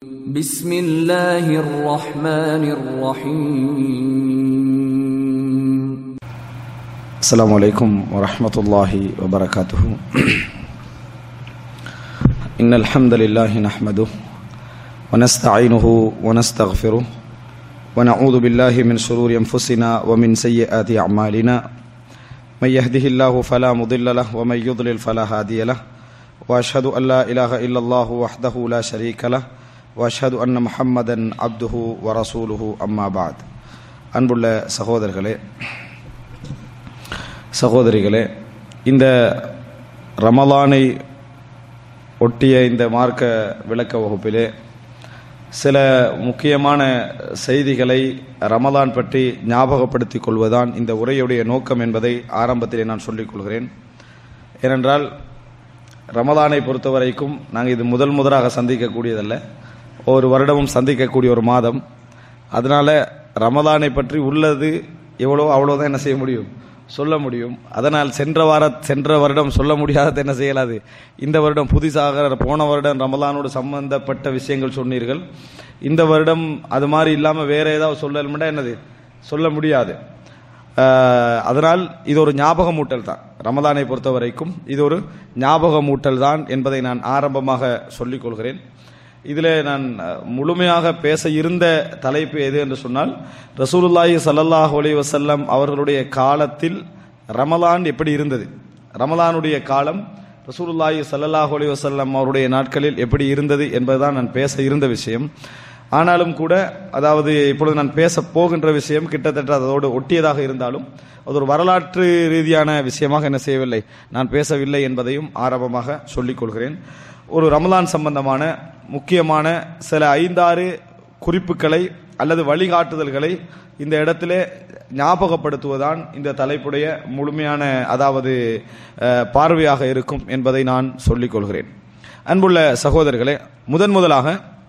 بسم الله الرحمن الرحيم السلام عليكم ورحمة الله وبركاته إن الحمد لله نحمده ونستعينه ونستغفره ونعوذ بالله من شرور أنفسنا ومن سيئات أعمالنا من يهده الله فلا مضل له ومن يضلل فلا هادي له وأشهد أن لا إله إلا الله وحده لا شريك له وأشهد أن محمدا عبده ورسوله أما بعد அன்புள்ள சகோதரர்களே சகோதரிகளே இந்த ரமலானை ஒட்டிய இந்த மார்க்க விளக்க வகுப்பிலே சில முக்கியமான செய்திகளை ரமலான் பற்றி ஞாபகப்படுத்திக் கொள்வதுதான் இந்த உரையுடைய நோக்கம் என்பதை ஆரம்பத்திலே நான் சொல்லிக் கொள்கிறேன் ஏனென்றால் ரமலானை பொறுத்தவரைக்கும் நாங்கள் இது முதல் முதலாக சந்திக்கக்கூடியதல்ல ஒரு வருடமும் சந்திக்கக்கூடிய ஒரு மாதம் அதனால ரமலானை பற்றி உள்ளது எவ்வளோ அவ்வளோதான் என்ன செய்ய முடியும் சொல்ல முடியும் அதனால் சென்ற வார சென்ற வருடம் சொல்ல முடியாதது என்ன செய்யலாது இந்த வருடம் புதிதாக போன வருடம் ரமலானோடு சம்பந்தப்பட்ட விஷயங்கள் சொன்னீர்கள் இந்த வருடம் அது மாதிரி இல்லாமல் வேற ஏதாவது சொல்லணும்னா என்னது சொல்ல முடியாது ஆஹ், அதனால் இது ஒரு ஞாபகமூட்டல் தான் ரமலானை பொறுத்த வரைக்கும் இது ஒரு ஞாபகமூட்டல் தான் என்பதை நான் ஆரம்பமாக சொல்லிக் கொள்கிறேன் இதில் நான் அஹ், முழுமையாக பேச இருந்த தலைப்பு எது என்று சொன்னால் ரசூலுல்லாஹி ஸல்லல்லாஹு அலைஹி வஸல்லம் அவர்களுடைய காலத்தில் ரமலான் எப்படி இருந்தது ரமலானுடைய காலம் ரசூலுல்லாஹி ஸல்லல்லாஹு அலைஹி வஸல்லம் அவருடைய நாட்களில் எப்படி இருந்தது என்பதுதான் நான் பேச இருந்த விஷயம் ஆனாலும் கூட அதாவது இப்பொழுது நான் பேச போகின்ற விஷயம் கிட்டத்தட்ட அதோடு ஒட்டியதாக இருந்தாலும் அது ஒரு வரலாற்று ரீதியான விஷயமாக என்ன செய்யவில்லை நான் பேசவில்லை என்பதையும் ஆரம்பமாக சொல்லிக் கொள்கிறேன் ஒரு ரமலான் சம்பந்தமான முக்கியமான சில ஐந்தாறு குறிப்புகளை அல்லது வழிகாட்டுதல்களை இந்த இடத்திலே ஞாபகப்படுத்துவதுதான் இந்த தலைப்புடைய முழுமையான அதாவது அஹ், பார்வையாக இருக்கும் என்பதை நான் சொல்லிக் கொள்கிறேன் அன்புள்ள சகோதரர்களே முதன் முதலாக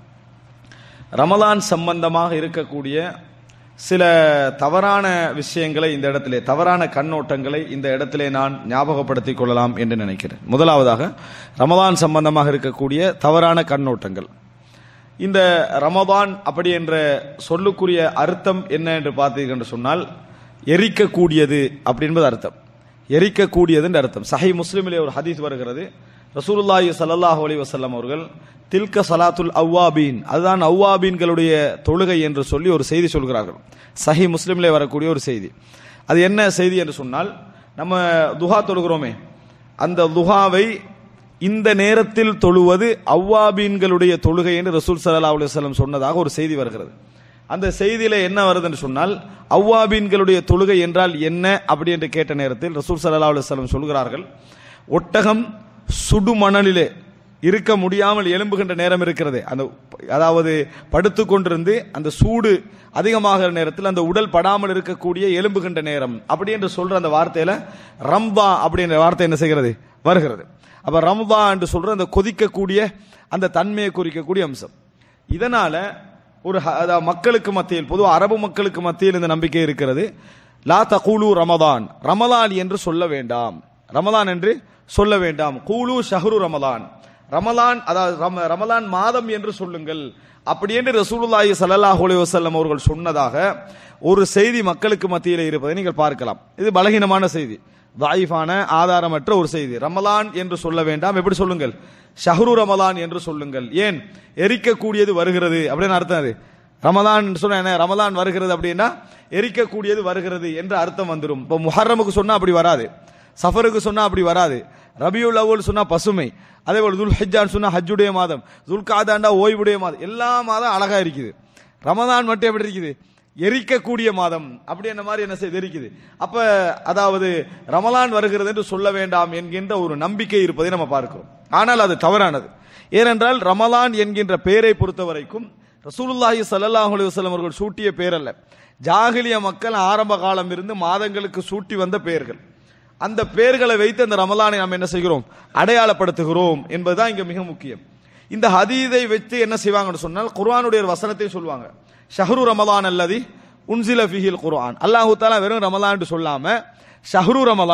ரமலான் சம்பந்தமாக இருக்கக்கூடிய சில தவறான விஷயங்களை இந்த இடத்திலே தவறான கண்ணோட்டங்களை இந்த இடத்திலே நான் ஞாபகப்படுத்திக் கொள்ளலாம் என்று நினைக்கிறேன் முதலாவதாக ரமலான் சம்பந்தமாக இருக்கக்கூடிய தவறான கண்ணோட்டங்கள் இந்த ரமதான் அப்படி என்ற சொல்லுக்குரிய அர்த்தம் என்ன என்று பார்த்தீர்கள் என்று சொன்னால் எரிக்கக்கூடியது அப்படி என்பது அர்த்தம் எரிக்கக்கூடியது என்று அர்த்தம் சஹி முஸ்லிமிலே ஒரு ஹதீஸ் வருகிறது ரசூலுல்லாஹி ஸல்லல்லாஹு அலைஹி வஸல்லம் அவர்கள் தில்க சலாத்துல் அவ்வாபீன் அதுதான் அவ்வாபீன்களுடைய தொழுகை என்று சொல்லி ஒரு செய்தி சொல்கிறார்கள் சஹி முஸ்லிமிலே வரக்கூடிய ஒரு செய்தி அது என்ன செய்தி என்று சொன்னால் நம்ம துஹா தொழுகிறோமே அந்த துஹாவை இந்த நேரத்தில் தொழுவது அவ்வாபீன்களுடைய தொழுகை என்று ரசூல் ஸல்லல்லாஹு அலைஹி வஸல்லம் சொன்னதாக ஒரு செய்தி வருகிறது அந்த செய்தியில என்ன வருது என்று சொன்னால் அவ்வாபீன்களுடைய தொழுகை என்றால் என்ன அப்படி என்று கேட்ட நேரத்தில் ரசூல் ஸல்லல்லாஹு அலைஹி வஸல்லம் சொல்கிறார்கள் ஒட்டகம் சுடுமணலிலே இருக்க முடியாமல் எழும்புகின்ற நேரம் இருக்கிறது அந்த அதாவது படுத்து கொண்டிருந்து அந்த சூடு அதிகமாகிற நேரத்தில் அந்த உடல் படாமல் இருக்கக்கூடிய எலும்புகின்ற நேரம் அப்படி என்று சொல்ற அந்த வார்த்தையில ரம்பா அப்படின்ற வார்த்தை என்ன செய்கிறது வருகிறது அப்ப ரம்தா என்று சொல்ற அந்த கொதிக்கக்கூடிய அந்த தன்மையை குறிக்கக்கூடிய அம்சம் இதனால ஒரு ஹ- அதாவது மக்களுக்கு மத்தியில் பொதுவாக அரபு மக்களுக்கு மத்தியில் இந்த நம்பிக்கை இருக்கிறது லா தகூலு ரமதான் ரமலான் என்று சொல்ல வேண்டாம் ரமலான் என்று சொல்ல வேண்டாம் கூலு ஷஹ்ரு ரமலான் ரமலான் அதாவது ரம- ரமலான் மாதம் என்று சொல்லுங்கள் அப்படி என்று ரசூலுல்லாஹி ஸல்லல்லாஹு அலைஹி வஸல்லம் அவர்கள் சொன்னதாக ஒரு செய்தி மக்களுக்கு மத்தியில் இருப்பதை நீங்கள் பார்க்கலாம் இது பலகீனமான செய்தி தாயிஃபான ஆதாரமற்ற ஒரு செய்தி ரமலான் என்று சொல்ல வேண்டாம் எப்படி சொல்லுங்கள் ஷஹ்ரு ரமலான் என்று சொல்லுங்கள் ஏன் எரிக்கக்கூடியது வருகிறது அப்படின்னு அர்த்தம் அது ரமலான் சொன்ன என்ன ரமலான் வருகிறது அப்படின்னா எரிக்கக்கூடியது வருகிறது என்ற அர்த்தம் வந்துடும் இப்போ முஹர்ரமுக்கு சொன்னா அப்படி வராது சஃபருக்கு சொன்னா அப்படி வராது ரபியுல் அவ்வல் சொன்னா பசுமை அதே போல துல் ஹஜ்ஜான் சொன்னா ஹஜ்ஜுடைய மாதம் துல் காதாண்டா ஓய்வுடைய மாதம் எல்லா மாதம் அழகா இருக்குது ரமதான் மட்டும் எப்படி இருக்குது எரிக்கக்கூடிய மாதம் அப்படி என்ன மாதிரி என்ன செய்து எரிக்குது அப்ப அதாவது ரமலான் வருகிறது என்று சொல்ல வேண்டாம் என்கின்ற ஒரு நம்பிக்கை இருப்பதை நம்ம பார்க்கிறோம் ஆனால் அது தவறானது ஏனென்றால் ரமலான் என்கின்ற பெயரை பொறுத்த வரைக்கும் ரசூலுல்லாஹி ஸல்லல்லாஹு அலைஹி வஸல்லம் அவர்கள் சூட்டிய பெயர் அல்ல ஜாகிலிய மக்கள் ஆரம்ப காலம் இருந்து மாதங்களுக்கு சூட்டி வந்த பெயர்கள் அந்த பெயர்களை வைத்து அந்த ரமலானை நாம் என்ன செய்கிறோம் அடையாளப்படுத்துகிறோம் என்பதுதான் இங்க மிக முக்கியம் இந்த ஹதீதை வச்சு என்ன செய்வாங்கன்னு சொன்னால் குர்ஆனுடைய ஒரு வசனத்தை சொல்லுவாங்க ஷஹ்ரு ரமலான் அல்லதி உன்சில ஃபிஹில் குர்ஆன் அல்லாஹு தாலா வெறும் ரமலான் சொல்லாம ஷஹ்ரு ரமலான்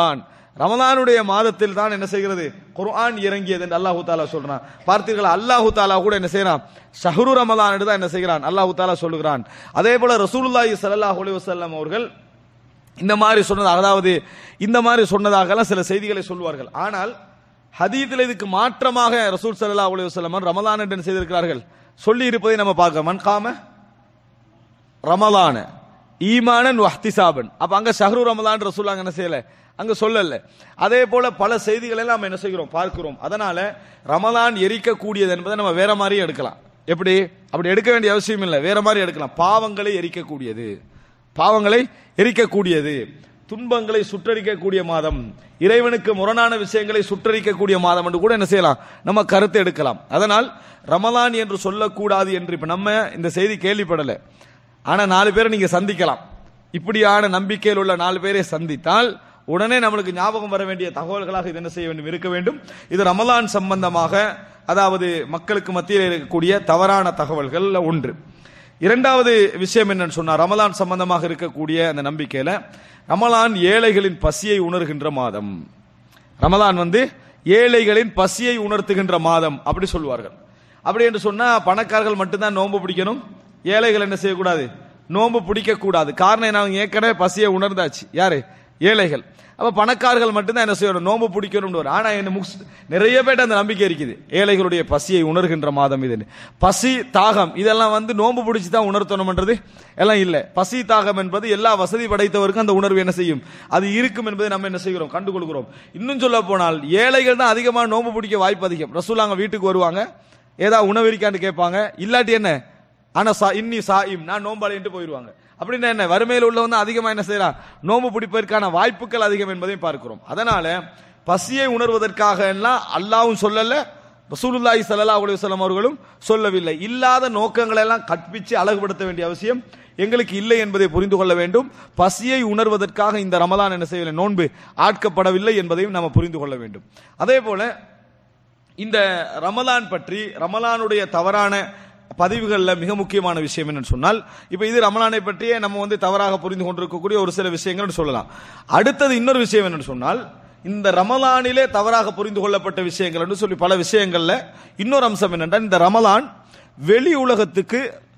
ரமலானுடைய மாதத்தில் தான் என்ன செய்கிறது குர்ஆன் இறங்கியது என்று அல்லாஹு தாலா சொல்றான் பார்த்தீர்கள் அல்லாஹு தாலா கூட என்ன செய்யறான் ஷஹரு ரமலான் தான் என்ன செய்கிறான் அல்லாஹு தாலா சொல்லுகிறான் அதே போல ரசூலுல்லாஹி ஸல்லல்லாஹு அலைஹி வஸல்லம் அவர்கள் இந்த மாதிரி சொன்னதாக அதாவது இந்த மாதிரி சொன்னதாகலாம் சில செய்திகளை சொல்வார்கள் ஆனால் ஹதீத்தில் இதுக்கு மாற்றமாக ரசூல் ஸல்லல்லாஹு அலைஹி வஸல்லம் ரமலான் என்று என்ன செய்திருக்கிறார்கள் சொல்லி இருப்பதை நம்ம பார்க்க மன் காம ரமலான ஈமானன் வஹ்திசாபன் அப்ப அங்க ஷஹ்ரு ரமலான் ரசூல் அங்க என்ன செய்யல அங்க சொல்லல அதே போல பல செய்திகளை எல்லாம் நம்ம என்ன செய்கிறோம் பார்க்கிறோம் அதனால ரமலான் எரிக்கக்கூடியது என்பதை நம்ம வேற மாதிரி எடுக்கலாம் எப்படி அப்படி எடுக்க வேண்டிய அவசியம் இல்லை வேற மாதிரி எடுக்கலாம் பாவங்களை எரிக்கக்கூடியது பாவங்களை எரிக்கக்கூடியது துன்பங்களை சுற்றரிக்கக்கூடிய மாதம் இறைவனுக்கு முரணான விஷயங்களை சுற்றரிக்கக்கூடிய மாதம் என்று கூட என்ன செய்யலாம் நம்ம கருத்து எடுக்கலாம் அதனால் ரமலான் என்று சொல்லக்கூடாது என்று இப்ப நம்ம இந்த செய்தி கேள்விப்படலை ஆனா நாலு பேரை நீங்க சந்திக்கலாம் இப்படியான நம்பிக்கையில் உள்ள நாலு பேரை சந்தித்தால் உடனே நம்மளுக்கு ஞாபகம் வர வேண்டிய தகவல்களாக இது என்ன செய்ய வேண்டும் இருக்க வேண்டும் இது ரமலான் சம்பந்தமாக அதாவது மக்களுக்கு மத்தியில் இருக்கக்கூடிய தவறான தகவல்கள் ஒன்று இரண்டாவது விஷயம் என்னன்னு சொன்னா ரமலான் சம்பந்தமாக இருக்கக்கூடிய அந்த நம்பிக்கையில ரமலான் ஏழைகளின் பசியை உணர்கின்ற மாதம் ரமலான் வந்து ஏழைகளின் பசியை உணர்த்துகின்ற மாதம் அப்படி சொல்வார்கள் அப்படி என்று சொன்னா பணக்காரர்கள் மட்டும்தான் நோன்பு பிடிக்கணும் ஏழைகள் என்ன செய்யக்கூடாது நோன்பு பிடிக்க கூடாது காரணம் என்ன அவங்க ஏற்கனவே பசியை உணர்ந்தாச்சு யாரு ஏழைகள் அப்ப பணக்காரர்கள் மட்டும்தான் என்ன செய்யணும் நோன்பு பிடிக்கணும் ஆனா என்ன முக்ஸ் நிறைய பேர்ட்ட அந்த நம்பிக்கை இருக்குது ஏழைகளுடைய பசியை உணர்கின்ற மாதம் இது பசி தாகம் இதெல்லாம் வந்து நோன்பு பிடிச்சி தான் உணர்த்தணும்ன்றது எல்லாம் இல்ல பசி தாகம் என்பது எல்லா வசதி படைத்தவருக்கும் அந்த உணர்வு என்ன செய்யும் அது இருக்கும் என்பதை நம்ம என்ன செய்கிறோம் கண்டுகொள்கிறோம் இன்னும் சொல்ல போனால் ஏழைகள் தான் அதிகமாக நோன்பு பிடிக்க வாய்ப்பு அதிகம் ரசூலாங்க வீட்டுக்கு வருவாங்க ஏதாவது உணவு இருக்கான்னு கேட்பாங்க இல்லாட்டி என்ன ஆனா சா இன்னி சாயிம் நான் நோம்பாளின்ட்டு போயிடுவாங்க அப்படின்னா என்ன வறுமையில் உள்ளவன் தான் அதிகமா என்ன செய்யறான் நோம்பு பிடிப்பதற்கான வாய்ப்புகள் அதிகம் என்பதையும் பார்க்கிறோம் அதனால பசியை உணர்வதற்காக எல்லாம் அல்லாவும் சொல்லல ரசூலுல்லாஹி ஸல்லல்லாஹு அலைஹி வஸல்லம் அவர்களும் சொல்லவில்லை இல்லாத நோக்கங்களை எல்லாம் கற்பிச்சு அழகுபடுத்த வேண்டிய அவசியம் எங்களுக்கு இல்லை என்பதை புரிந்து கொள்ள வேண்டும் பசியை உணர்வதற்காக இந்த ரமலான் என்ன செய்யவில்லை நோன்பு ஆட்கப்படவில்லை என்பதையும் நாம் புரிந்து கொள்ள வேண்டும் அதே போல இந்த ரமலான் பற்றி ரமலானுடைய தவறான பதிவுகளில் மிக முக்கியமான விஷயம் என்னன்னு சொன்னால் இப்போ இது ரமலானை பற்றியே நம்ம வந்து தவறாக புரிந்து கொண்டிருக்கக்கூடிய ஒரு சில விஷயங்கள் சொல்லலாம் அடுத்தது இன்னொரு விஷயம் என்னன்னு சொன்னால் இந்த ரமலானிலே தவறாக புரிந்து கொள்ளப்பட்ட விஷயங்கள் என்று சொல்லி பல விஷயங்கள்ல இன்னொரு அம்சம் என்னென்றால் இந்த ரமலான் வெளி உலகத்துக்கு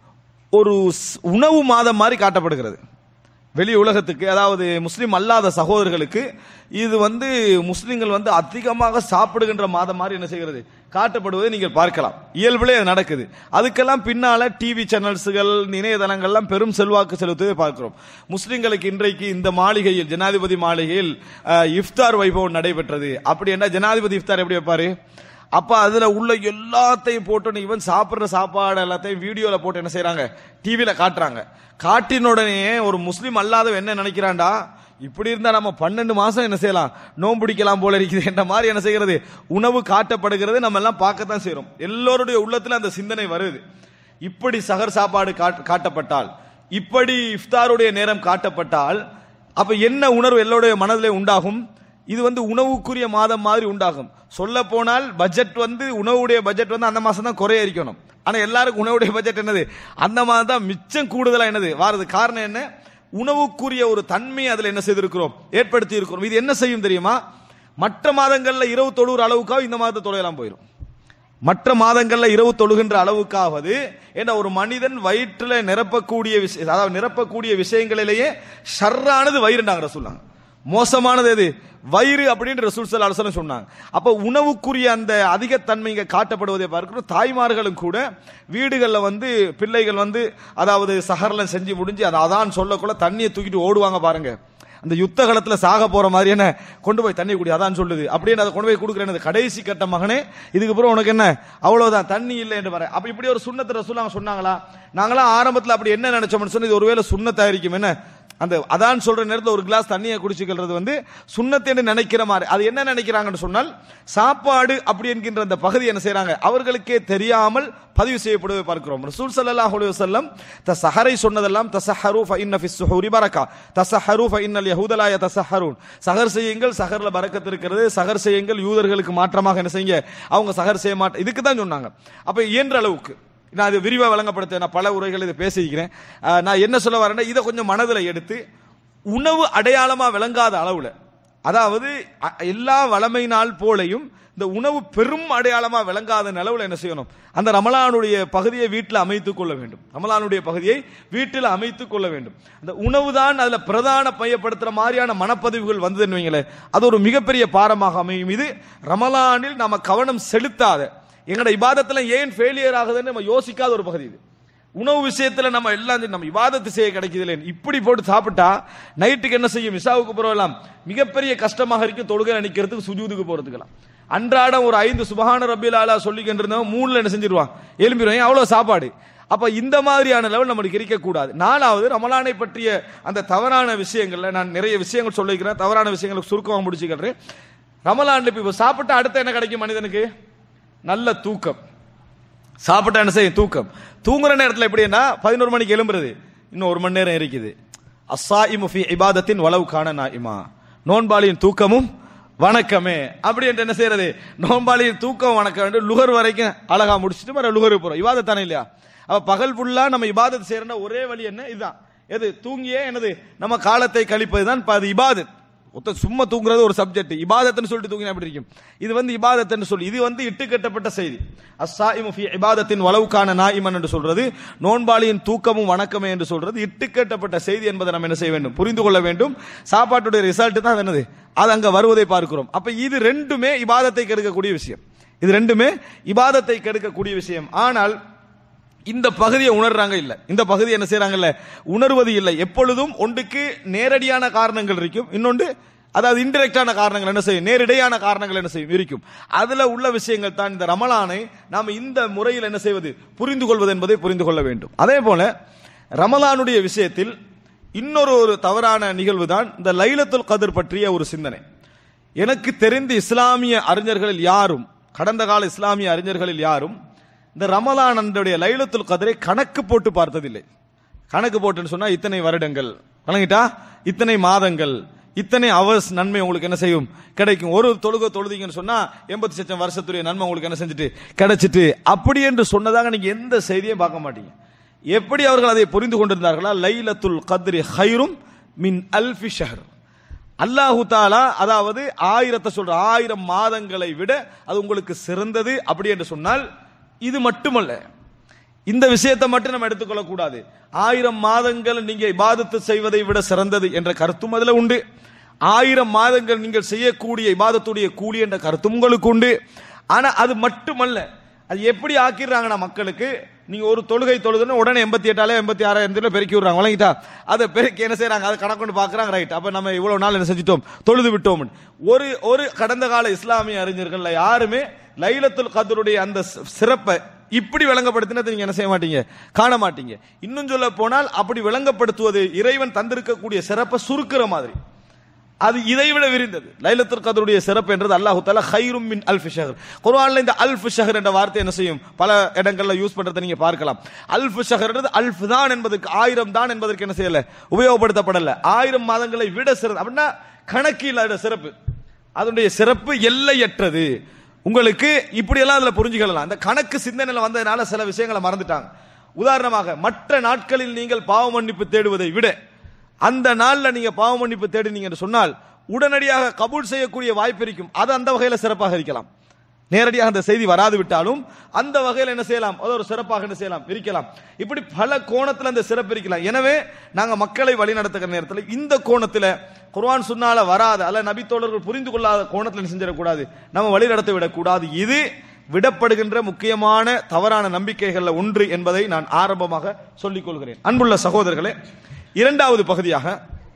ஒரு ஸ்- உணவு மாதம் மாதிரி காட்டப்படுகிறது வெளி உலகத்துக்கு அதாவது முஸ்லிம் அல்லாத சகோதரர்களுக்கு இது வந்து முஸ்லிம்கள் வந்து அதிகமாக சாப்பிடுகின்ற மாதம் மாதிரி என்ன செய்கிறது காட்டப்படுவதை நீங்கள் பார்க்கலாம் இயல்பிலே அது நடக்குது அதுக்கெல்லாம் பின்னால டிவி சேனல்ஸுகள் இணையதளங்கள்லாம் பெரும் செல்வாக்கு செலுத்துவதை பார்க்கிறோம் முஸ்லிம்களுக்கு இன்றைக்கு இந்த மாளிகையில் ஜனாதிபதி மாளிகையில் அஹ், இஃப்தார் வைபவம் நடைபெற்றது அப்படி என்ன ஜனாதிபதி இஃப்தார் எப்படி வைப்பாரு அப்ப அதுல உள்ள எல்லாத்தையும் போட்டு இவன் சாப்பிடுற சாப்பாடு எல்லாத்தையும் வீடியோல போட்டு என்ன செய்றாங்க டிவில காட்டுறாங்க காட்டின உடனே ஒரு முஸ்லீம் அல்லாதவன் என்ன நினைக்கிறான்டா இப்படி இருந்தா நம்ம பன்னெண்டு மாசம் என்ன செய்யலாம் நோம்பிடிக்கலாம் போல இருக்குது என்ற மாதிரி என்ன செய்கிறது உணவு காட்டப்படுகிறது நம்ம எல்லாம் பார்க்கத்தான் செய்றோம் எல்லோருடைய உள்ளத்துல அந்த சிந்தனை வருது இப்படி சகர் சாப்பாடு காட்- காட்டப்பட்டால் இப்படி இஃப்தாருடைய நேரம் காட்டப்பட்டால் அப்ப என்ன உணர்வு எல்லோருடைய மனதிலே உண்டாகும் இது வந்து உணவுக்குரிய மாதம் மாதிரி உண்டாகும் சொல்ல போனால் பட்ஜெட் வந்து உணவுடைய பட்ஜெட் வந்து அந்த மாசம் தான் குறைய இருக்கணும் ஆனா எல்லாருக்கும் உணவுடைய பட்ஜெட் என்னது அந்த மாதம் தான் மிச்சம் கூடுதலா என்னது வாரது காரணம் என்ன உணவுக்குரிய ஒரு தன்மை அதுல என்ன செய்திருக்கிறோம் ஏற்படுத்தி இருக்கிறோம் இது என்ன செய்யும் தெரியுமா மற்ற மாதங்கள்ல இரவு தொழுகிற அளவுக்காக இந்த மாதத்தை தொலையலாம் போயிடும் மற்ற மாதங்கள்ல இரவு தொழுகின்ற அளவுக்காவது ஏன்னா ஒரு மனிதன் வயிற்றுல நிரப்பக்கூடிய விஷயம் அதாவது நிரப்பக்கூடிய விஷயங்களிலேயே ஷர்ரானது வயிறுண்டாங்க ரசூல்லாங்க மோசமானது எது வயிறு அப்படின்னு ரசூல் சல்லா அலுவலம் சொன்னாங்க அப்ப உணவுக்குரிய அந்த அதிகத்தன்மை இங்க காட்டப்படுவதை பார்க்கிறோம் தாய்மார்களும் கூட வீடுகளில் வந்து பிள்ளைகள் வந்து அதாவது சஹர்ல செஞ்சு முடிஞ்சு அதை அதான் சொல்லக்குள்ள தண்ணியை தூக்கிட்டு ஓடுவாங்க பாருங்க அந்த யுத்த காலத்துல சாக போற மாதிரி என்ன கொண்டு போய் தண்ணி குடி அதான் சொல்லுது அப்படின்னு அதை கொண்டு போய் கொடுக்குறேன் கடைசி கட்ட மகனே இதுக்கு அப்புறம் உனக்கு என்ன அவ்வளவுதான் தண்ணி இல்லை என்று வர அப்ப இப்படி ஒரு சுண்ணத்தை ரசூலாங்க சொன்னாங்களா நாங்களாம் ஆரம்பத்துல அப்படி என்ன நினைச்சோம்னு சொன்னா இது ஒருவேளை சுண்ணத்தா இருக்கும் என்ன அந்த அதான் சொல்ற நேரத்தில் ஒரு கிளாஸ் தண்ணியை குடிச்சுக்கிறது வந்து சுண்ணத்தை நினைக்கிற மாதிரி அது என்ன நினைக்கிறாங்கன்னு சொன்னால் சாப்பாடு அப்படி என்கின்ற அந்த பகுதி என்ன செய்றாங்க அவர்களுக்கே தெரியாமல் பதிவு செய்யப்படுவதை பார்க்கிறோம் ரசூல் ஸல்லல்லாஹு அலைஹி வஸல்லம் தசஹரை சொன்னதெல்லாம் தசஹரு ஃபஇன்ன ஃபிஸ் சுஹூரி பரக்கா தசஹரு ஃபஇன்னல் யஹூத லா யதசஹரூன் சஹர் செய்யுங்கள் சஹர்ல பரக்கத் இருக்கிறது சஹர் செய்யுங்கள் யூதர்களுக்கு மாற்றமாக என்ன செய்யுங்க அவங்க சஹர் செய்ய மாட்ட இதுக்கு தான் சொன்னாங்க அப்ப இயன்ற அளவுக்கு நான் இது விரிவா வழங்கப்படுத்த நான் பல உரைகள் இதை பேசியிருக்கிறேன் அஹ், நான் என்ன சொல்ல வரேன்னா இதை கொஞ்சம் மனதில் எடுத்து உணவு அடையாளமா விளங்காத அளவுல அதாவது அ- எல்லா வளமை நாள் போலையும் இந்த உணவு பெரும் அடையாளமா விளங்காத நிலவுல என்ன செய்யணும் அந்த ரமலானுடைய பகுதியை வீட்டில் அமைத்துக் கொள்ள வேண்டும் ரமலானுடைய பகுதியை வீட்டில் அமைத்துக் கொள்ள வேண்டும் அந்த உணவு தான் அதுல பிரதான மையப்படுத்துற மாதிரியான மனப்பதிவுகள் வந்ததுன்னு வைங்களேன் அது ஒரு மிகப்பெரிய பாரமாக அமையும் இது ரமலானில் நம்ம கவனம் செலுத்தாத எங்களோட இபாதத்துல ஏன் ஃபெயிலியர் ஆகுதுன்னு நம்ம யோசிக்காத ஒரு பகுதி இது உணவு விஷயத்துல நம்ம எல்லாம் சரி, நம்ம இவாதத்து செய்ய கிடைக்குது இல்லை இப்படி போட்டு சாப்பிட்டா நைட்டுக்கு என்ன செய்யும் இசாவுக்கு போறவெல்லாம் மிகப்பெரிய கஷ்டமாக இருக்கும் தொழுகை நிக்கிறதுக்கு சுஜூதுக்கு போறதுக்கெல்லாம் அன்றாடம் ஒரு ஐந்து சுபஹான ரபில் ஆலா சொல்லிக்கிட்டு இருந்தவன் மூணுல என்ன செஞ்சிருவான் எலும்பிடுவான் அவ்வளவு சாப்பாடு அப்ப இந்த மாதிரியான லெவல் நம்மளுக்கு இருக்க கூடாது நாலாவது ரமலானை பற்றிய அந்த தவறான விஷயங்கள்ல நான் நிறைய விஷயங்கள் சொல்லிக்கிறேன் தவறான விஷயங்களுக்கு சுருக்கமாக முடிச்சுக்கிறேன் ரமலான்ல இப்ப இப்ப சாப்பிட்டா அடுத்து என்ன கிடைக்கும் மனிதனுக்கு நல்ல தூக்கம் சாப்பிட்டா என்ன செய்யும் தூக்கம் தூங்குற நேரத்தில் எப்படின்னா பதினோரு மணிக்கு எழும்புறது இன்னும் ஒரு மணி நேரம் இருக்குது அஸ்ஸாயிமு ஃபி இபாதத்தின் வளவு காண நாயிமா நோன்பாளியின் தூக்கமும் வணக்கமே அப்படி என்று என்ன செய்யறது நோன்பாளியின் தூக்கம் வணக்கம் என்று லுகர் வரைக்கும் அழகா முடிச்சுட்டு மறு லுகர் போறோம் இபாதத்தானே இல்லையா அப்ப பகல் ஃபுல்லா நம்ம இபாதத் செய்யற ஒரே வழி என்ன இதுதான் எது தூங்கியே என்னது நம்ம காலத்தை கழிப்பது தான் அது இபாதத் ஒத்த சும்மா தூங்குறது ஒரு சப்ஜெக்ட் இபாதத்துன்னு சொல்லிட்டு தூங்கினா எப்படி இருக்கும் இது வந்து இபாதத்துன்னு சொல்லி இது வந்து இட்டு கட்டப்பட்ட செய்தி அஸ்ஸாயிமு ஃபி இபாதத்தின் வளவுக்கான நாயிமன் என்று சொல்றது நோன்பாளியின் தூக்கமும் வணக்கமே என்று சொல்றது இட்டு கட்டப்பட்ட செய்தி என்பதை நம்ம என்ன செய்ய வேண்டும் புரிந்து கொள்ள வேண்டும் சாப்பாட்டுடைய ரிசல்ட் தான் அது என்னது அது அங்க வருவதை பார்க்கிறோம் அப்ப இது ரெண்டுமே இபாதத்தை கெடுக்கக்கூடிய விஷயம் இது ரெண்டுமே இபாதத்தை கெடுக்கக்கூடிய விஷயம் ஆனால் இந்த பகுதியை உணர்றாங்க இல்ல இந்த பகுதி என்ன செய்றாங்கல்ல உணர்வது இல்லை எப்பொழுதும் ஒன்றுக்கு நேரடியான காரணங்கள் இருக்கும் இன்னொன்று அதாவது இன்டிரெக்டான காரணங்கள் என்ன செய்யும் நேரிடையான காரணங்கள் என்ன செய்யும் இருக்கும் அதுல உள்ள விஷயங்கள் தான் இந்த ரமலானை நாம் இந்த முறையில் என்ன செய்வது புரிந்து கொள்வது என்பதை புரிந்து கொள்ள வேண்டும் அதே போல ரமலானுடைய விஷயத்தில் இன்னொரு ஒரு தவறான நிகழ்வு தான் இந்த லைலத்துல் கதிர் பற்றிய ஒரு சிந்தனை எனக்கு தெரிந்த இஸ்லாமிய அறிஞர்களில் யாரும் கடந்த கால இஸ்லாமிய அறிஞர்களில் யாரும் இந்த ரமலான் அன்றைய லைலத்துல் கதிரை கணக்கு போட்டு பார்த்ததில்லை கணக்கு போட்டுன்னு சொன்னா இத்தனை வருடங்கள் வழங்கிட்டா இத்தனை மாதங்கள் இத்தனை அவர்ஸ் நன்மை உங்களுக்கு என்ன செய்யும் கிடைக்கும் ஒரு தொழுகை தொழுதீங்கன்னு சொன்னா எண்பத்தி லட்சம் வருஷத்துடைய நன்மை உங்களுக்கு என்ன செஞ்சுட்டு கிடைச்சிட்டு அப்படி என்று சொன்னதாக நீங்க எந்த செய்தியும் பார்க்க மாட்டீங்க எப்படி அவர்கள் அதை புரிந்து கொண்டிருந்தார்களா லைலத்துல் கத்ரி ஹைரும் மின் அல்ஃபி ஷஹர் அல்லாஹு தாலா அதாவது ஆயிரத்தை சொல்ற ஆயிரம் மாதங்களை விட அது உங்களுக்கு சிறந்தது அப்படி என்று சொன்னால் இது மட்டுமல்ல இந்த விஷயத்தை மட்டும் நம்ம எடுத்துக்கொள்ள கூடாது ஆயிரம் மாதங்கள் நீங்க இபாதத்து செய்வதை விட சிறந்தது என்ற கருத்தும் அதுல உண்டு ஆயிரம் மாதங்கள் நீங்கள் செய்யக்கூடிய இபாதத்துடைய கூலி என்ற கருத்தும் உங்களுக்கு உண்டு ஆனா அது மட்டுமல்ல அது எப்படி ஆக்கிடுறாங்கன்னா மக்களுக்கு நீங்க ஒரு தொழுகை தொழுதுன்னு உடனே எண்பத்தி எட்டால எண்பத்தி ஆறாயிரம் பெருக்கி விடுறாங்க வழங்கிட்டா அதை பெருக்கி என்ன செய்றாங்க அதை கணக்கு பாக்குறாங்க ரைட் அப்ப நம்ம இவ்வளவு நாள் என்ன செஞ்சிட்டோம் தொழுது விட்டோம் ஒரு ஒரு கடந்த கால இஸ்லாமிய அறிஞர்கள்ல யாருமே லைலத்துல் கதருடைய அந்த சி- சிறப்பை இப்படி விளங்கப்படுத்தினதை நீங்க என்ன செய்ய மாட்டீங்க காண மாட்டீங்க இன்னும் சொல்ல போனால் அப்படி விளங்கப்படுத்துவது இறைவன் தந்திருக்கக்கூடிய சிறப்பை சுருக்கிற மாதிரி அது இதை விட விரிந்தது லைலத்துல் கதருடைய சிறப்பு என்றது அல்லாஹு தாலா ஹைரும் மின் அல்ஃப் ஷஹர் குர்ஆன்ல இந்த அல்ஃப் ஷஹர் என்ற வார்த்தை என்ன செய்யும் பல இடங்கள்ல யூஸ் பண்றதை நீங்க பார்க்கலாம் அல்ஃப் ஷஹர்ன்றது அல்ஃப் தான் என்பதற்கு ஆயிரம் தான் என்பதற்கு என்ன செய்யல உபயோகப்படுத்தப்படல ஆயிரம் மாதங்களை விட சிறந்த அப்படின்னா கணக்கு இல்லாத சிறப்பு அதனுடைய சிறப்பு எல்லையற்றது உங்களுக்கு இப்படியெல்லாம் அதுல புரிஞ்சுக்கலாம் அந்த கணக்கு சிந்தனையில வந்ததுனால சில விஷயங்களை மறந்துட்டாங்க உதாரணமாக மற்ற நாட்களில் நீங்கள் பாவ மன்னிப்பு தேடுவதை விட அந்த நாள்ல நீங்க பாவ மன்னிப்பு தேடினீங்க என்று சொன்னால் உடனடியாக கபூல் செய்யக்கூடிய வாய்ப்பு இருக்கும் அது அந்த வகையில சிறப்பாக இருக்கலாம் நேரடியாக அந்த செய்தி வராது விட்டாலும் அந்த வகையில் என்ன செய்யலாம் அது ஒரு சிறப்பாக என்ன செய்யலாம் இருக்கலாம் இப்படி பல கோணத்துல அந்த சிறப்பு இருக்கலாம் எனவே நாங்க மக்களை வழி நடத்துகிற நேரத்தில் இந்த கோணத்துல குர்ஆன் சுன்னால வராத அல்ல நபி தோழர்கள் புரிந்து கொள்ளாத கோணத்துல என்ன செஞ்சிடக்கூடாது நம்ம வழி நடத்த விடக்கூடாது இது விடப்படுகின்ற முக்கியமான தவறான நம்பிக்கைகள்ல ஒன்று என்பதை நான் ஆரம்பமாக சொல்லிக் கொள்கிறேன் அன்புள்ள சகோதரர்களே இரண்டாவது பகுதியாக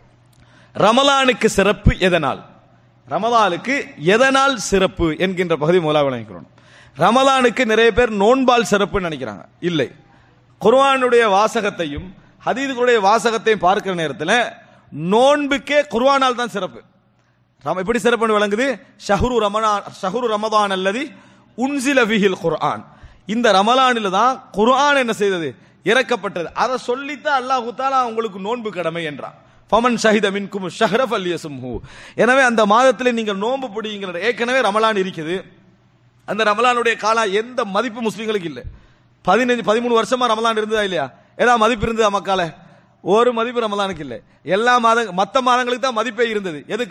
ரமலானுக்கு சிறப்பு எதனால் ரமலானுக்கு எதனால் சிறப்பு என்கின்ற பகுதி முதலாக விளங்கிக்கிறோம் ரமலானுக்கு நிறைய பேர் நோன்பால் சிறப்புன்னு நினைக்கிறாங்க இல்லை குர்ஆனுடைய வாசகத்தையும் ஹதீதுகளுடைய வாசகத்தையும் பார்க்கிற நேரத்தில் நோன்புக்கே குர்ஆனால் தான் சிறப்பு ரம எப்படி சிறப்புன்னு விளங்குது ஷஹ்ரு ரமலான் ஷஹ்ரு ரமதான் அல்லது உன்சில ஃபிஹில் குர்ஆன் இந்த ரமலானில் தான் குர்ஆன் என்ன செய்தது இறக்கப்பட்டது அதை சொல்லித்தான் அல்லாஹ் தாலா உங்களுக்கு நோன்பு கடமை என்றான் ஃபமன் ஷஹித மின்கும் ஷஹ்ரஃப் அல்யசும்ஹு எனவே அந்த மாதத்தில் நீங்கள் நோன்பு பிடிங்கிற ஏற்கனவே ரமலான் இருக்குது அந்த ரமலானுடைய காலம் எந்த மதிப்பு முஸ்லீம்களுக்கு இல்லை பதினஞ்சு பதிமூணு வருஷமா ரமலான் இருந்ததா இல்லையா ஏதாவது மதிப்பு இருந்ததா மக்கால ஒரு மதிப்பு ரமலானுக்கு இல்லை எல்லா மாத மத்த மாதங்களுக்கு தான் மதிப்பே இருந்தது எதுக்கு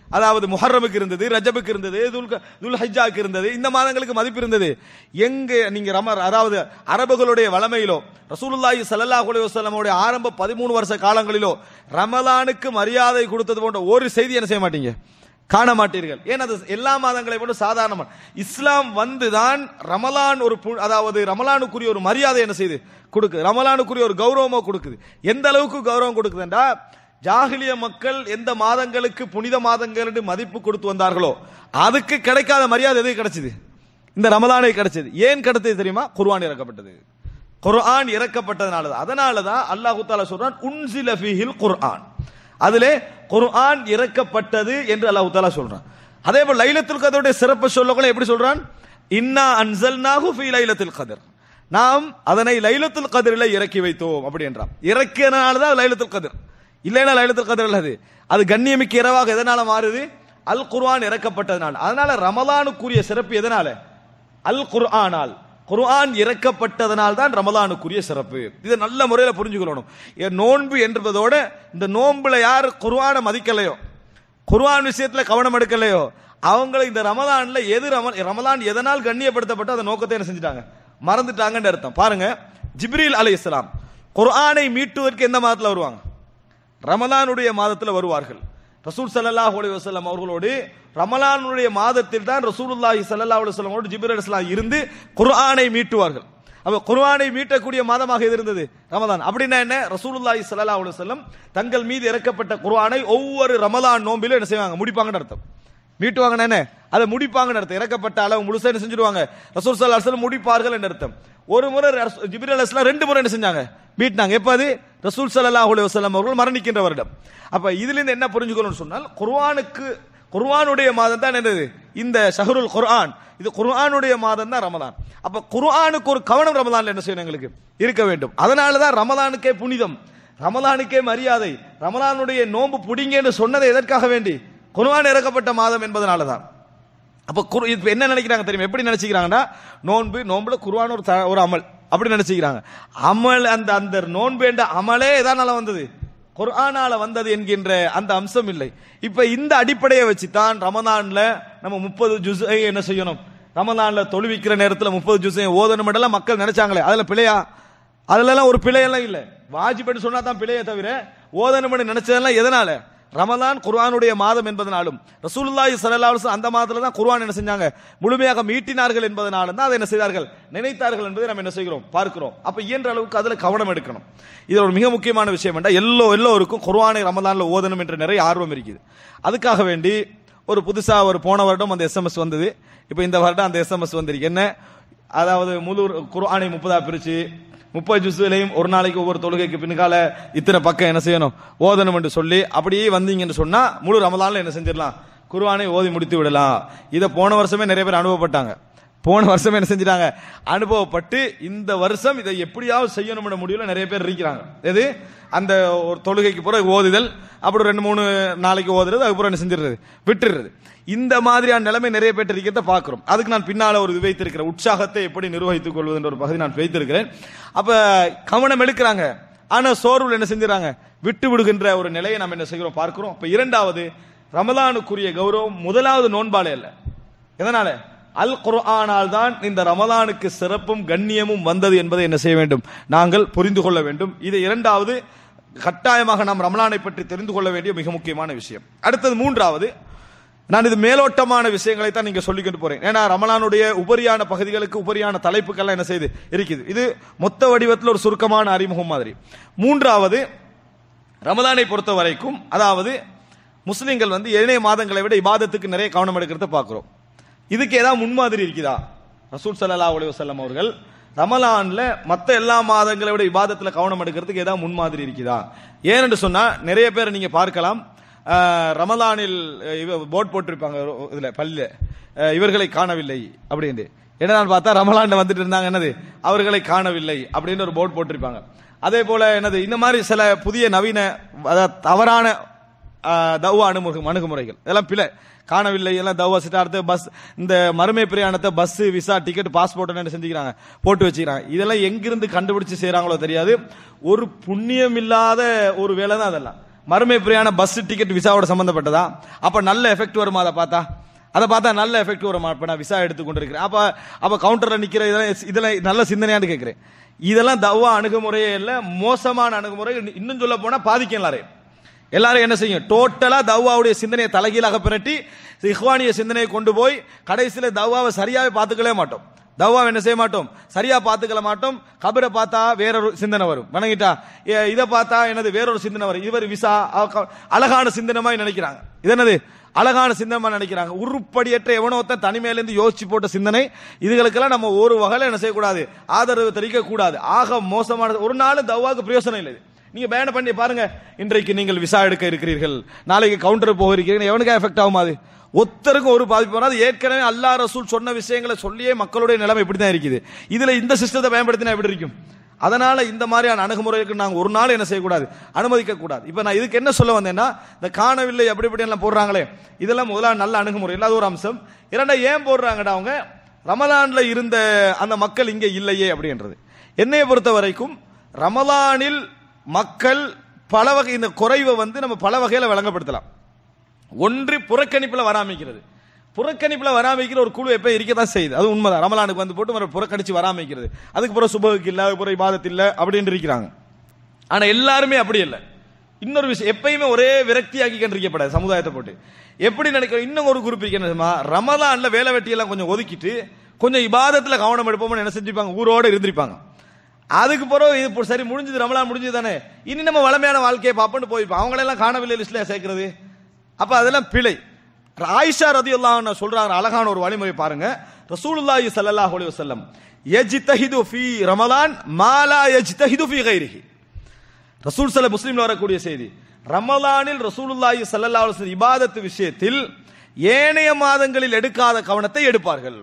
அதாவது முஹர்ரமுக்கு இருந்தது ரஜபுக்கு இருந்தது துல் துல் ஹஜ்ஜாக்கு இருந்தது இந்த மாதங்களுக்கு மதிப்பு இருந்தது எங்க நீங்க ரம அதாவது அரபுகளுடைய வளமையிலோ ரசூலுல்லாஹி ஸல்லல்லாஹு அலைஹி வஸல்லமுடைய ஆரம்ப பதிமூணு வருஷ காலங்களிலோ ரமலானுக்கு மரியாதை கொடுத்தது போன்ற ஒரு செய்தி என்ன செய்ய மாட்டீங்க காண மாட்டீர்கள் ஏன் அது எல்லா மாதங்களை போல சாதாரணமா இஸ்லாம் வந்துதான் ரமலான் ஒரு பு- அதாவது ரமலானுக்குரிய ஒரு மரியாதை என்ன செய்யுது கொடுக்குது ரமலானுக்குரிய ஒரு கௌரவமோ கொடுக்குது எந்த அளவுக்கு கௌரவம் கொடுக்குதுன்றா ஜாகிலிய மக்கள் எந்த மாதங்களுக்கு புனித மாதங்கள் என்று மதிப்பு கொடுத்து வந்தார்களோ அதுக்கு கிடைக்காத மரியாதை எது கிடைச்சது இந்த ரமலானை கிடைச்சது ஏன் கிடைத்தது தெரியுமா குர்ஆன் இறக்கப்பட்டது குர்ஆன் இறக்கப்பட்டதனால தான் அதனால தான் அல்லாஹு தாலா சொல்றான் உன்சில ஃபீஹில் குர்ஆன் அதிலே குர்ஆன் இறக்கப்பட்டது என்று அல்லாஹு தாலா சொல்றான் அதே போல லைலத்துல் கதருடைய சிறப்பு சொல்லக்குள்ள எப்படி சொல்றான் இன்னா அன்சல்நாஹு ஃபீ லைலத்துல் கதர் நாம் அதனை லைலத்துல் கதிரில் இறக்கி வைத்தோம் அப்படி என்றான் இறக்கியனால தான் லைலத்துல் கதிர் இல்லைன்னா லைலத்துல் கதிர் இல்ல அது அது கண்ணியமிக்க இரவாக எதனால மாறுது அல் குர்ஆன் இறக்கப்பட்டதனால அதனால ரமலானுக்குரிய சிறப்பு எதனால அல் குர்ஆனால் குர்ஆன் இறக்கப்பட்டதனால் தான் ரமலானுக்குரிய சிறப்பு இதை நல்ல முறையில் புரிஞ்சுக்கணும் என் நோன்பு என்பதோட இந்த நோன்புல யார் குர்ஆனை மதிக்கலையோ குர்ஆன் விஷயத்துல கவனம் எடுக்கலையோ அவங்களை இந்த ரமலான்ல எது ரம- ரமலான் எதனால் கண்ணியப்படுத்தப்பட்ட அந்த நோக்கத்தை என்ன செஞ்சுட்டாங்க மறந்துட்டாங்கன்னு அர்த்தம் பாருங்க ஜிப்ரீல் அலை இஸ்லாம் குர்ஆனை மீட்டுவதற்கு எந்த மாதத்துல வருவாங்க ரமலானுடைய மாதத்தில் வருவார்கள் ரசூல் ஸல்லல்லாஹு அலைஹி வஸல்லம் அவர்களோடு ரமலானுடைய மாதத்தில் தான் ரசூலுல்லாஹி ஸல்லல்லாஹு அலைஹி வஸல்லமோடு ஜிப்ரீல் அலைஹிஸ்ஸலாம் இருந்து குர்ஆனை மீட்டுவார்கள் அப்ப குர்ஆனை மீட்டக்கூடிய மாதமாக எது இருந்தது ரமலான் அப்படின்னா என்ன ரசூலுல்லாஹி ஸல்லல்லாஹு அலைஹி வஸல்லம் தங்கள் மீது இறக்கப்பட்ட குர்ஆனை ஒவ்வொரு ரமலான் நோம்பிலும் என்ன செய்வாங்க முடிப்பாங்கன்னு அர்த்தம் மீட்டுவாங்கன்னு என்ன அதை முடிப்பாங்கன்னு அர்த்தம் இறக்கப்பட்ட அளவு முழுசா என்ன செஞ்சிருவாங்க ரசூல் ஸல்லல்லாஹு அலைஹி வஸல்லம் முடிப்பார்கள் என்று அர்த்தம் ஒரு முறை ரசூ- ஜிப்ரீல் அலைஹிஸ்ஸலாம் ரெண்டு முறை என்ன செஞ்சாங்க மீட்டினாங்க எப்ப அது ரசூல் ஸல்லல்லாஹு அலைஹி வஸல்லம் அவர்கள் மரணிக்கின்ற வருடம் அப்ப இதுல இருந்து என்ன புரிஞ்சுக்கணும்னு சொன்னால் குர்ஆனுக்கு குர்ஆனுடைய மாதம் தான் என்னது இந்த ஷஹருல் குர்ஆன் இது குர்ஆனுடைய மாதம் தான் ரமலான் அப்ப குர்ஆனுக்கு ஒரு கவனம் ரமலான்ல என்ன செய்யணும் எங்களுக்கு இருக்க வேண்டும் அதனால தான் ரமலானுக்கே புனிதம் ரமலானுக்கே மரியாதை ரமலானுடைய நோன்பு புடிங்கன்னு சொன்னதை எதற்காக வேண்டி குர்ஆன் இறக்கப்பட்ட மாதம் என்பதனால தான் அப்ப குர் இப்ப என்ன நினைக்கிறாங்க தெரியுமா எப்படி நினைச்சுக்கிறாங்கன்னா நோன்பு நோன்புல குர்ஆன் ஒரு த- ஒரு அமல் அப்படி நினைச்சுக்கிறாங்க அமல் அந்த அந்த நோன்பு என்ற அமலே எதனால வந்தது குர்ஆனால வந்தது என்கின்ற அந்த அம்சம் இல்லை இப்ப இந்த அடிப்படையை வச்சு தான் ரமலான்ல நம்ம முப்பது ஜுஸ் என்ன செய்யணும் ரமலான்ல தொழுவிக்கிற நேரத்துல முப்பது ஜுஸ் ஓதணும் எல்லாம் மக்கள் நினைச்சாங்களே அதுல பிழையா அதுல எல்லாம் ஒரு பிழையெல்லாம் இல்ல வாஜிபன்னு சொன்னா தான் பிழையே தவிர ஓதணும்னு நினைச்சதெல்லாம் எதனால ரமலான் குர்ஆனுடைய மாதம் என்பதனாலும் ரசூலுல்லாஹி ஸல்லல்லாஹு அலைஹி வஸல்லம் அந்த மாதத்துல தான் குர்ஆன் என்ன செஞ்சாங்க முழுமையாக மீட்டினார்கள் என்பதனாலும் தான் அதை என்ன செய்தார்கள் நினைத்தார்கள் என்பதை நம்ம என்ன செய்கிறோம் பார்க்கிறோம் அப்ப இயன்ற அளவுக்கு அதுல கவனம் எடுக்கணும் இது ஒரு மிக முக்கியமான விஷயம் என்றால் எல்லோ எல்லோருக்கும் குர்ஆனை ரமலான்ல ஓதணும் என்ற நிறைய ஆர்வம் இருக்குது அதுக்காக வேண்டி ஒரு புதுசா ஒரு போன வருடம் அந்த எஸ்எம்எஸ் வந்தது இப்போ இந்த வருடம் அந்த எஸ்எம்எஸ் வந்திருக்கு என்ன அதாவது முழு குர்ஆனை முப்பதா பிரிச்சு முப்பது ஜுஸ்லையும் ஒரு நாளைக்கு ஒவ்வொரு தொழுகைக்கு பின்கால இத்தனை பக்கம் என்ன செய்யணும் ஓதணும் என்று சொல்லி அப்படியே வந்தீங்கன்னு சொன்னா முழு ரமலான்ல என்ன செஞ்சிடலாம் குர்ஆனை ஓதி முடித்து விடலாம் இதை போன வருஷமே நிறைய பேர் அனுபவப்பட்டாங்க போன வருஷம் என்ன செஞ்சிட்டாங்க அனுபவப்பட்டு இந்த வருஷம் இதை எப்படியாவது செய்யணும்னு முடிவுல நிறைய பேர் இருக்கிறாங்க எது அந்த ஒரு தொழுகைக்கு பிறகு ஓதுதல் அப்புறம் ரெண்டு மூணு நாளைக்கு ஓதுறது அதுக்கப்புறம் என்ன செஞ்சிடுறது விட்டுறது இந்த மாதிரியான நிலைமை நிறைய பேர் இருக்கிறத பார்க்கிறோம் அதுக்கு நான் பின்னால ஒரு இது வைத்திருக்கிறேன் உற்சாகத்தை எப்படி நிர்வகித்துக் கொள்வது என்ற ஒரு பகுதி நான் வைத்திருக்கிறேன் அப்ப கவனம் எடுக்கிறாங்க ஆனா சோர்வுல என்ன செஞ்சுறாங்க விட்டு விடுகின்ற ஒரு நிலையை நம்ம என்ன செய்கிறோம் பார்க்கிறோம் அப்ப இரண்டாவது ரமலானுக்குரிய கௌரவம் முதலாவது நோன்பாலே அல்ல எதனால அல் குர்ஆனால் தான் இந்த ரமலானுக்கு சிறப்பும் கண்ணியமும் வந்தது என்பதை என்ன செய்ய வேண்டும் நாங்கள் புரிந்து கொள்ள வேண்டும் இது இரண்டாவது கட்டாயமாக நாம் ரமலானை பற்றி தெரிந்து கொள்ள வேண்டிய மிக முக்கியமான விஷயம் அடுத்தது மூன்றாவது நான் இது மேலோட்டமான விஷயங்களை தான் நீங்க சொல்லிக்கிட்டு போறேன் ஏன்னா ரமலானுடைய உபரியான பகுதிகளுக்கு உபரியான தலைப்புக்கெல்லாம் என்ன செய்யுது இருக்குது இது மொத்த வடிவத்தில் ஒரு சுருக்கமான அறிமுகம் மாதிரி மூன்றாவது ரமலானை பொறுத்த வரைக்கும் அதாவது முஸ்லிம்கள் வந்து ஏனைய மாதங்களை விட இபாதத்துக்கு நிறைய கவனம் எடுக்கிறத பார்க்கிறோம் இதுக்கு ஏதாவது முன்மாதிரி இருக்குதா ரசூல் ஸல்லல்லாஹு அலைஹி வஸல்லம் அவர்கள் ரமலான்ல மத்த எல்லா மாதங்களை விட இபாதத்துல கவனம் எடுக்கிறதுக்கு ஏதாவது முன்மாதிரி இருக்குதா ஏனென்று சொன்னா நிறைய பேர் நீங்க பார்க்கலாம் அஹ், ரமலானில் அஹ், இவ போட் போட்டிருப்பாங்க இதுல பள்ளியில அஹ், இவர்களை காணவில்லை அப்படின்னு என்னன்னு பார்த்தா ரமலான்ல வந்துட்டு இருந்தாங்க என்னது அவர்களை காணவில்லை அப்படின்னு ஒரு போர்ட் போட்டிருப்பாங்க அதே போல என்னது இந்த மாதிரி சில புதிய நவீன அதாவது தவறான ஆஹ், தவ்வா அணுமுக அணுகுமுறைகள் இதெல்லாம் பிழை காணவில்லை எல்லாம் தவ்வா சிட்டா அடுத்து பஸ் இந்த மறுமை பிரயாணத்தை பஸ் விசா டிக்கெட் பாஸ்போர்ட் என்ன செஞ்சுக்கிறாங்க போட்டு வச்சுக்கிறாங்க இதெல்லாம் எங்கிருந்து கண்டுபிடிச்சு செய்றாங்களோ தெரியாது ஒரு புண்ணியம் இல்லாத ஒரு வேலை தான் அதெல்லாம் மறுமை பிரியான பஸ் டிக்கெட் விசாவோட சம்பந்தப்பட்டதா அப்ப நல்ல எஃபெக்ட் வருமா அதை பார்த்தா அதை பார்த்தா நல்ல எஃபெக்ட் வருமா இப்ப நான் விசா எடுத்து கொண்டிருக்கிறேன் அப்ப அப்ப கவுண்டர்ல நிக்கிற இதெல்லாம் இதெல்லாம் நல்ல சிந்தனையான்னு கேட்கிறேன் இதெல்லாம் தவா அணுகுமுறையே இல்ல மோசமான அணுகுமுறை இன்னும் சொல்ல போனா பாதிக்கும் எல்லாரையும் எல்லாரும் என்ன செய்யும் டோட்டலா தவ்வாவுடைய சிந்தனையை தலைகீழாக பிரட்டி இஹ்வானிய சிந்தனையை கொண்டு போய் கடைசியில தவ்வாவை சரியாவே பார்த்துக்கவே மாட்டோம் தவ்வாவை என்ன செய்ய மாட்டோம் சரியா பார்த்துக்கல மாட்டோம் கபரை பார்த்தா வேறொரு சிந்தனை வரும் வணங்கிட்டா ஏ, இதை பார்த்தா என்னது வேறொரு சிந்தனை வரும் இவர் விசா அவ க- அழகான சிந்தனமாய் நினைக்கிறாங்க இது என்னது அழகான சிந்தனமா நினைக்கிறாங்க உருப்படியற்ற எவனோ ஒருத்தன் தனிமையில இருந்து யோசிச்சு போட்ட சிந்தனை இதுகளுக்கெல்லாம் நம்ம ஒரு வகையில என்ன செய்யக்கூடாது ஆதரவு தெரிவிக்க கூடாது ஆக மோசமானது ஒரு நாள் தவ்வாக்கு பிரயோசனம் இல்லை இது. நீங்க பேன பண்ணி பாருங்க இன்றைக்கு நீங்கள் விசா எடுக்க இருக்கிறீர்கள் நாளைக்கு கவுண்டர் போகிறீர்கள் எவனுக்கு எஃபெக்ட் ஆகுமா அது ஒத்தருக்கும் ஒரு பாதிப்பு வராது ஏற்கனவே அல்லாஹ் ரசூல் சொன்ன விஷயங்களை சொல்லியே மக்களுடைய நிலைமை இப்படி தான் இருக்குது இதுல இந்த சிஸ்டத்தை பயன்படுத்தினா எப்படி இருக்கும் அதனால இந்த மாதிரியான அணுகுமுறைக்கு நாங்க ஒரு நாள் என்ன செய்யக்கூடாது அனுமதிக்க கூடாது இப்ப நான் இதுக்கு என்ன சொல்ல வந்தேன்னா இந்த காணவில்லை அப்படி இப்படி எல்லாம் போடுறாங்களே இதெல்லாம் முதல்ல நல்ல அணுகுமுறை இல்லாத ஒரு அம்சம் இரண்டா ஏன் போடுறாங்கடா அவங்க ரமலான்ல இருந்த அந்த மக்கள் இங்க இல்லையே அப்படின்றது என்னைய பொறுத்த வரைக்கும் ரமலானில் மக்கள் பல வகை இந்த குறைவை வந்து நம்ம பல வகையில விளங்கப்படுத்தலாம் ஒன்று புறக்கணிப்புல வராமிக்கிறது புறக்கணிப்புல வராமிக்கிற ஒரு குழு எப்ப இருக்கதான் செய்யுது அது உண்மைதான் ரமலானுக்கு வந்து போட்டு மறு புறக்கணிச்சு வராமிக்கிறது அதுக்கு பிறகு சுபகுக்கு இல்ல அதுக்கு பிறகு இபாதத் இல்ல அப்படின்னு இருக்கிறாங்க ஆனா எல்லாருமே அப்படி இல்லை இன்னொரு விஷயம் எப்பயுமே ஒரே விரக்தி ஆக்கி கண்டிருக்கப்படாது சமுதாயத்தை போட்டு எப்படி நினைக்கிறோம் இன்னும் ஒரு குரூப் இருக்கு என்ன தெரியுமா? ரமலான்ல வேலை வெட்டியெல்லாம் கொஞ்சம் ஒதுக்கிட்டு கொஞ்சம் இபாதத்துல கவனம் எடுப்போம்னு என்ன செஞ்சுப்பாங்க ஊரோட இருந்திருப்பாங்க அதுக்கு பிறகு இது இப்போ சரி முடிஞ்சது ரமலான் முடிஞ்சது தானே இனி நம்ம வளமையான வாழ்க்கையை பார்ப்போம்னு போயிருப்போம் அவங்களெல்லாம் காணவில்லை லிஸ்ட்ல சேர்க்கிறது அப்ப அதெல்லாம் பிழை ஆயிஷா ரதியுல்லாஹு சொல்றாங்க அழகான ஒரு வழிமுறை பாருங்க ரசூலுல்லாஹி ஸல்லல்லாஹு அலைஹி வஸல்லம் யஜ்தஹிது ஃபீ ரமலான் மாலா யஜ்தஹிது ஃபீ கைரிஹி ரசூல் சல முஸ்லீம்ல வரக்கூடிய செய்தி ரமலானில் ரசூலுல்லாஹி ஸல்லல்லாஹு அலைஹி வஸல்லம் இபாதத்து விஷயத்தில் ஏனைய மாதங்களில் எடுக்காத கவனத்தை எடுப்பார்கள்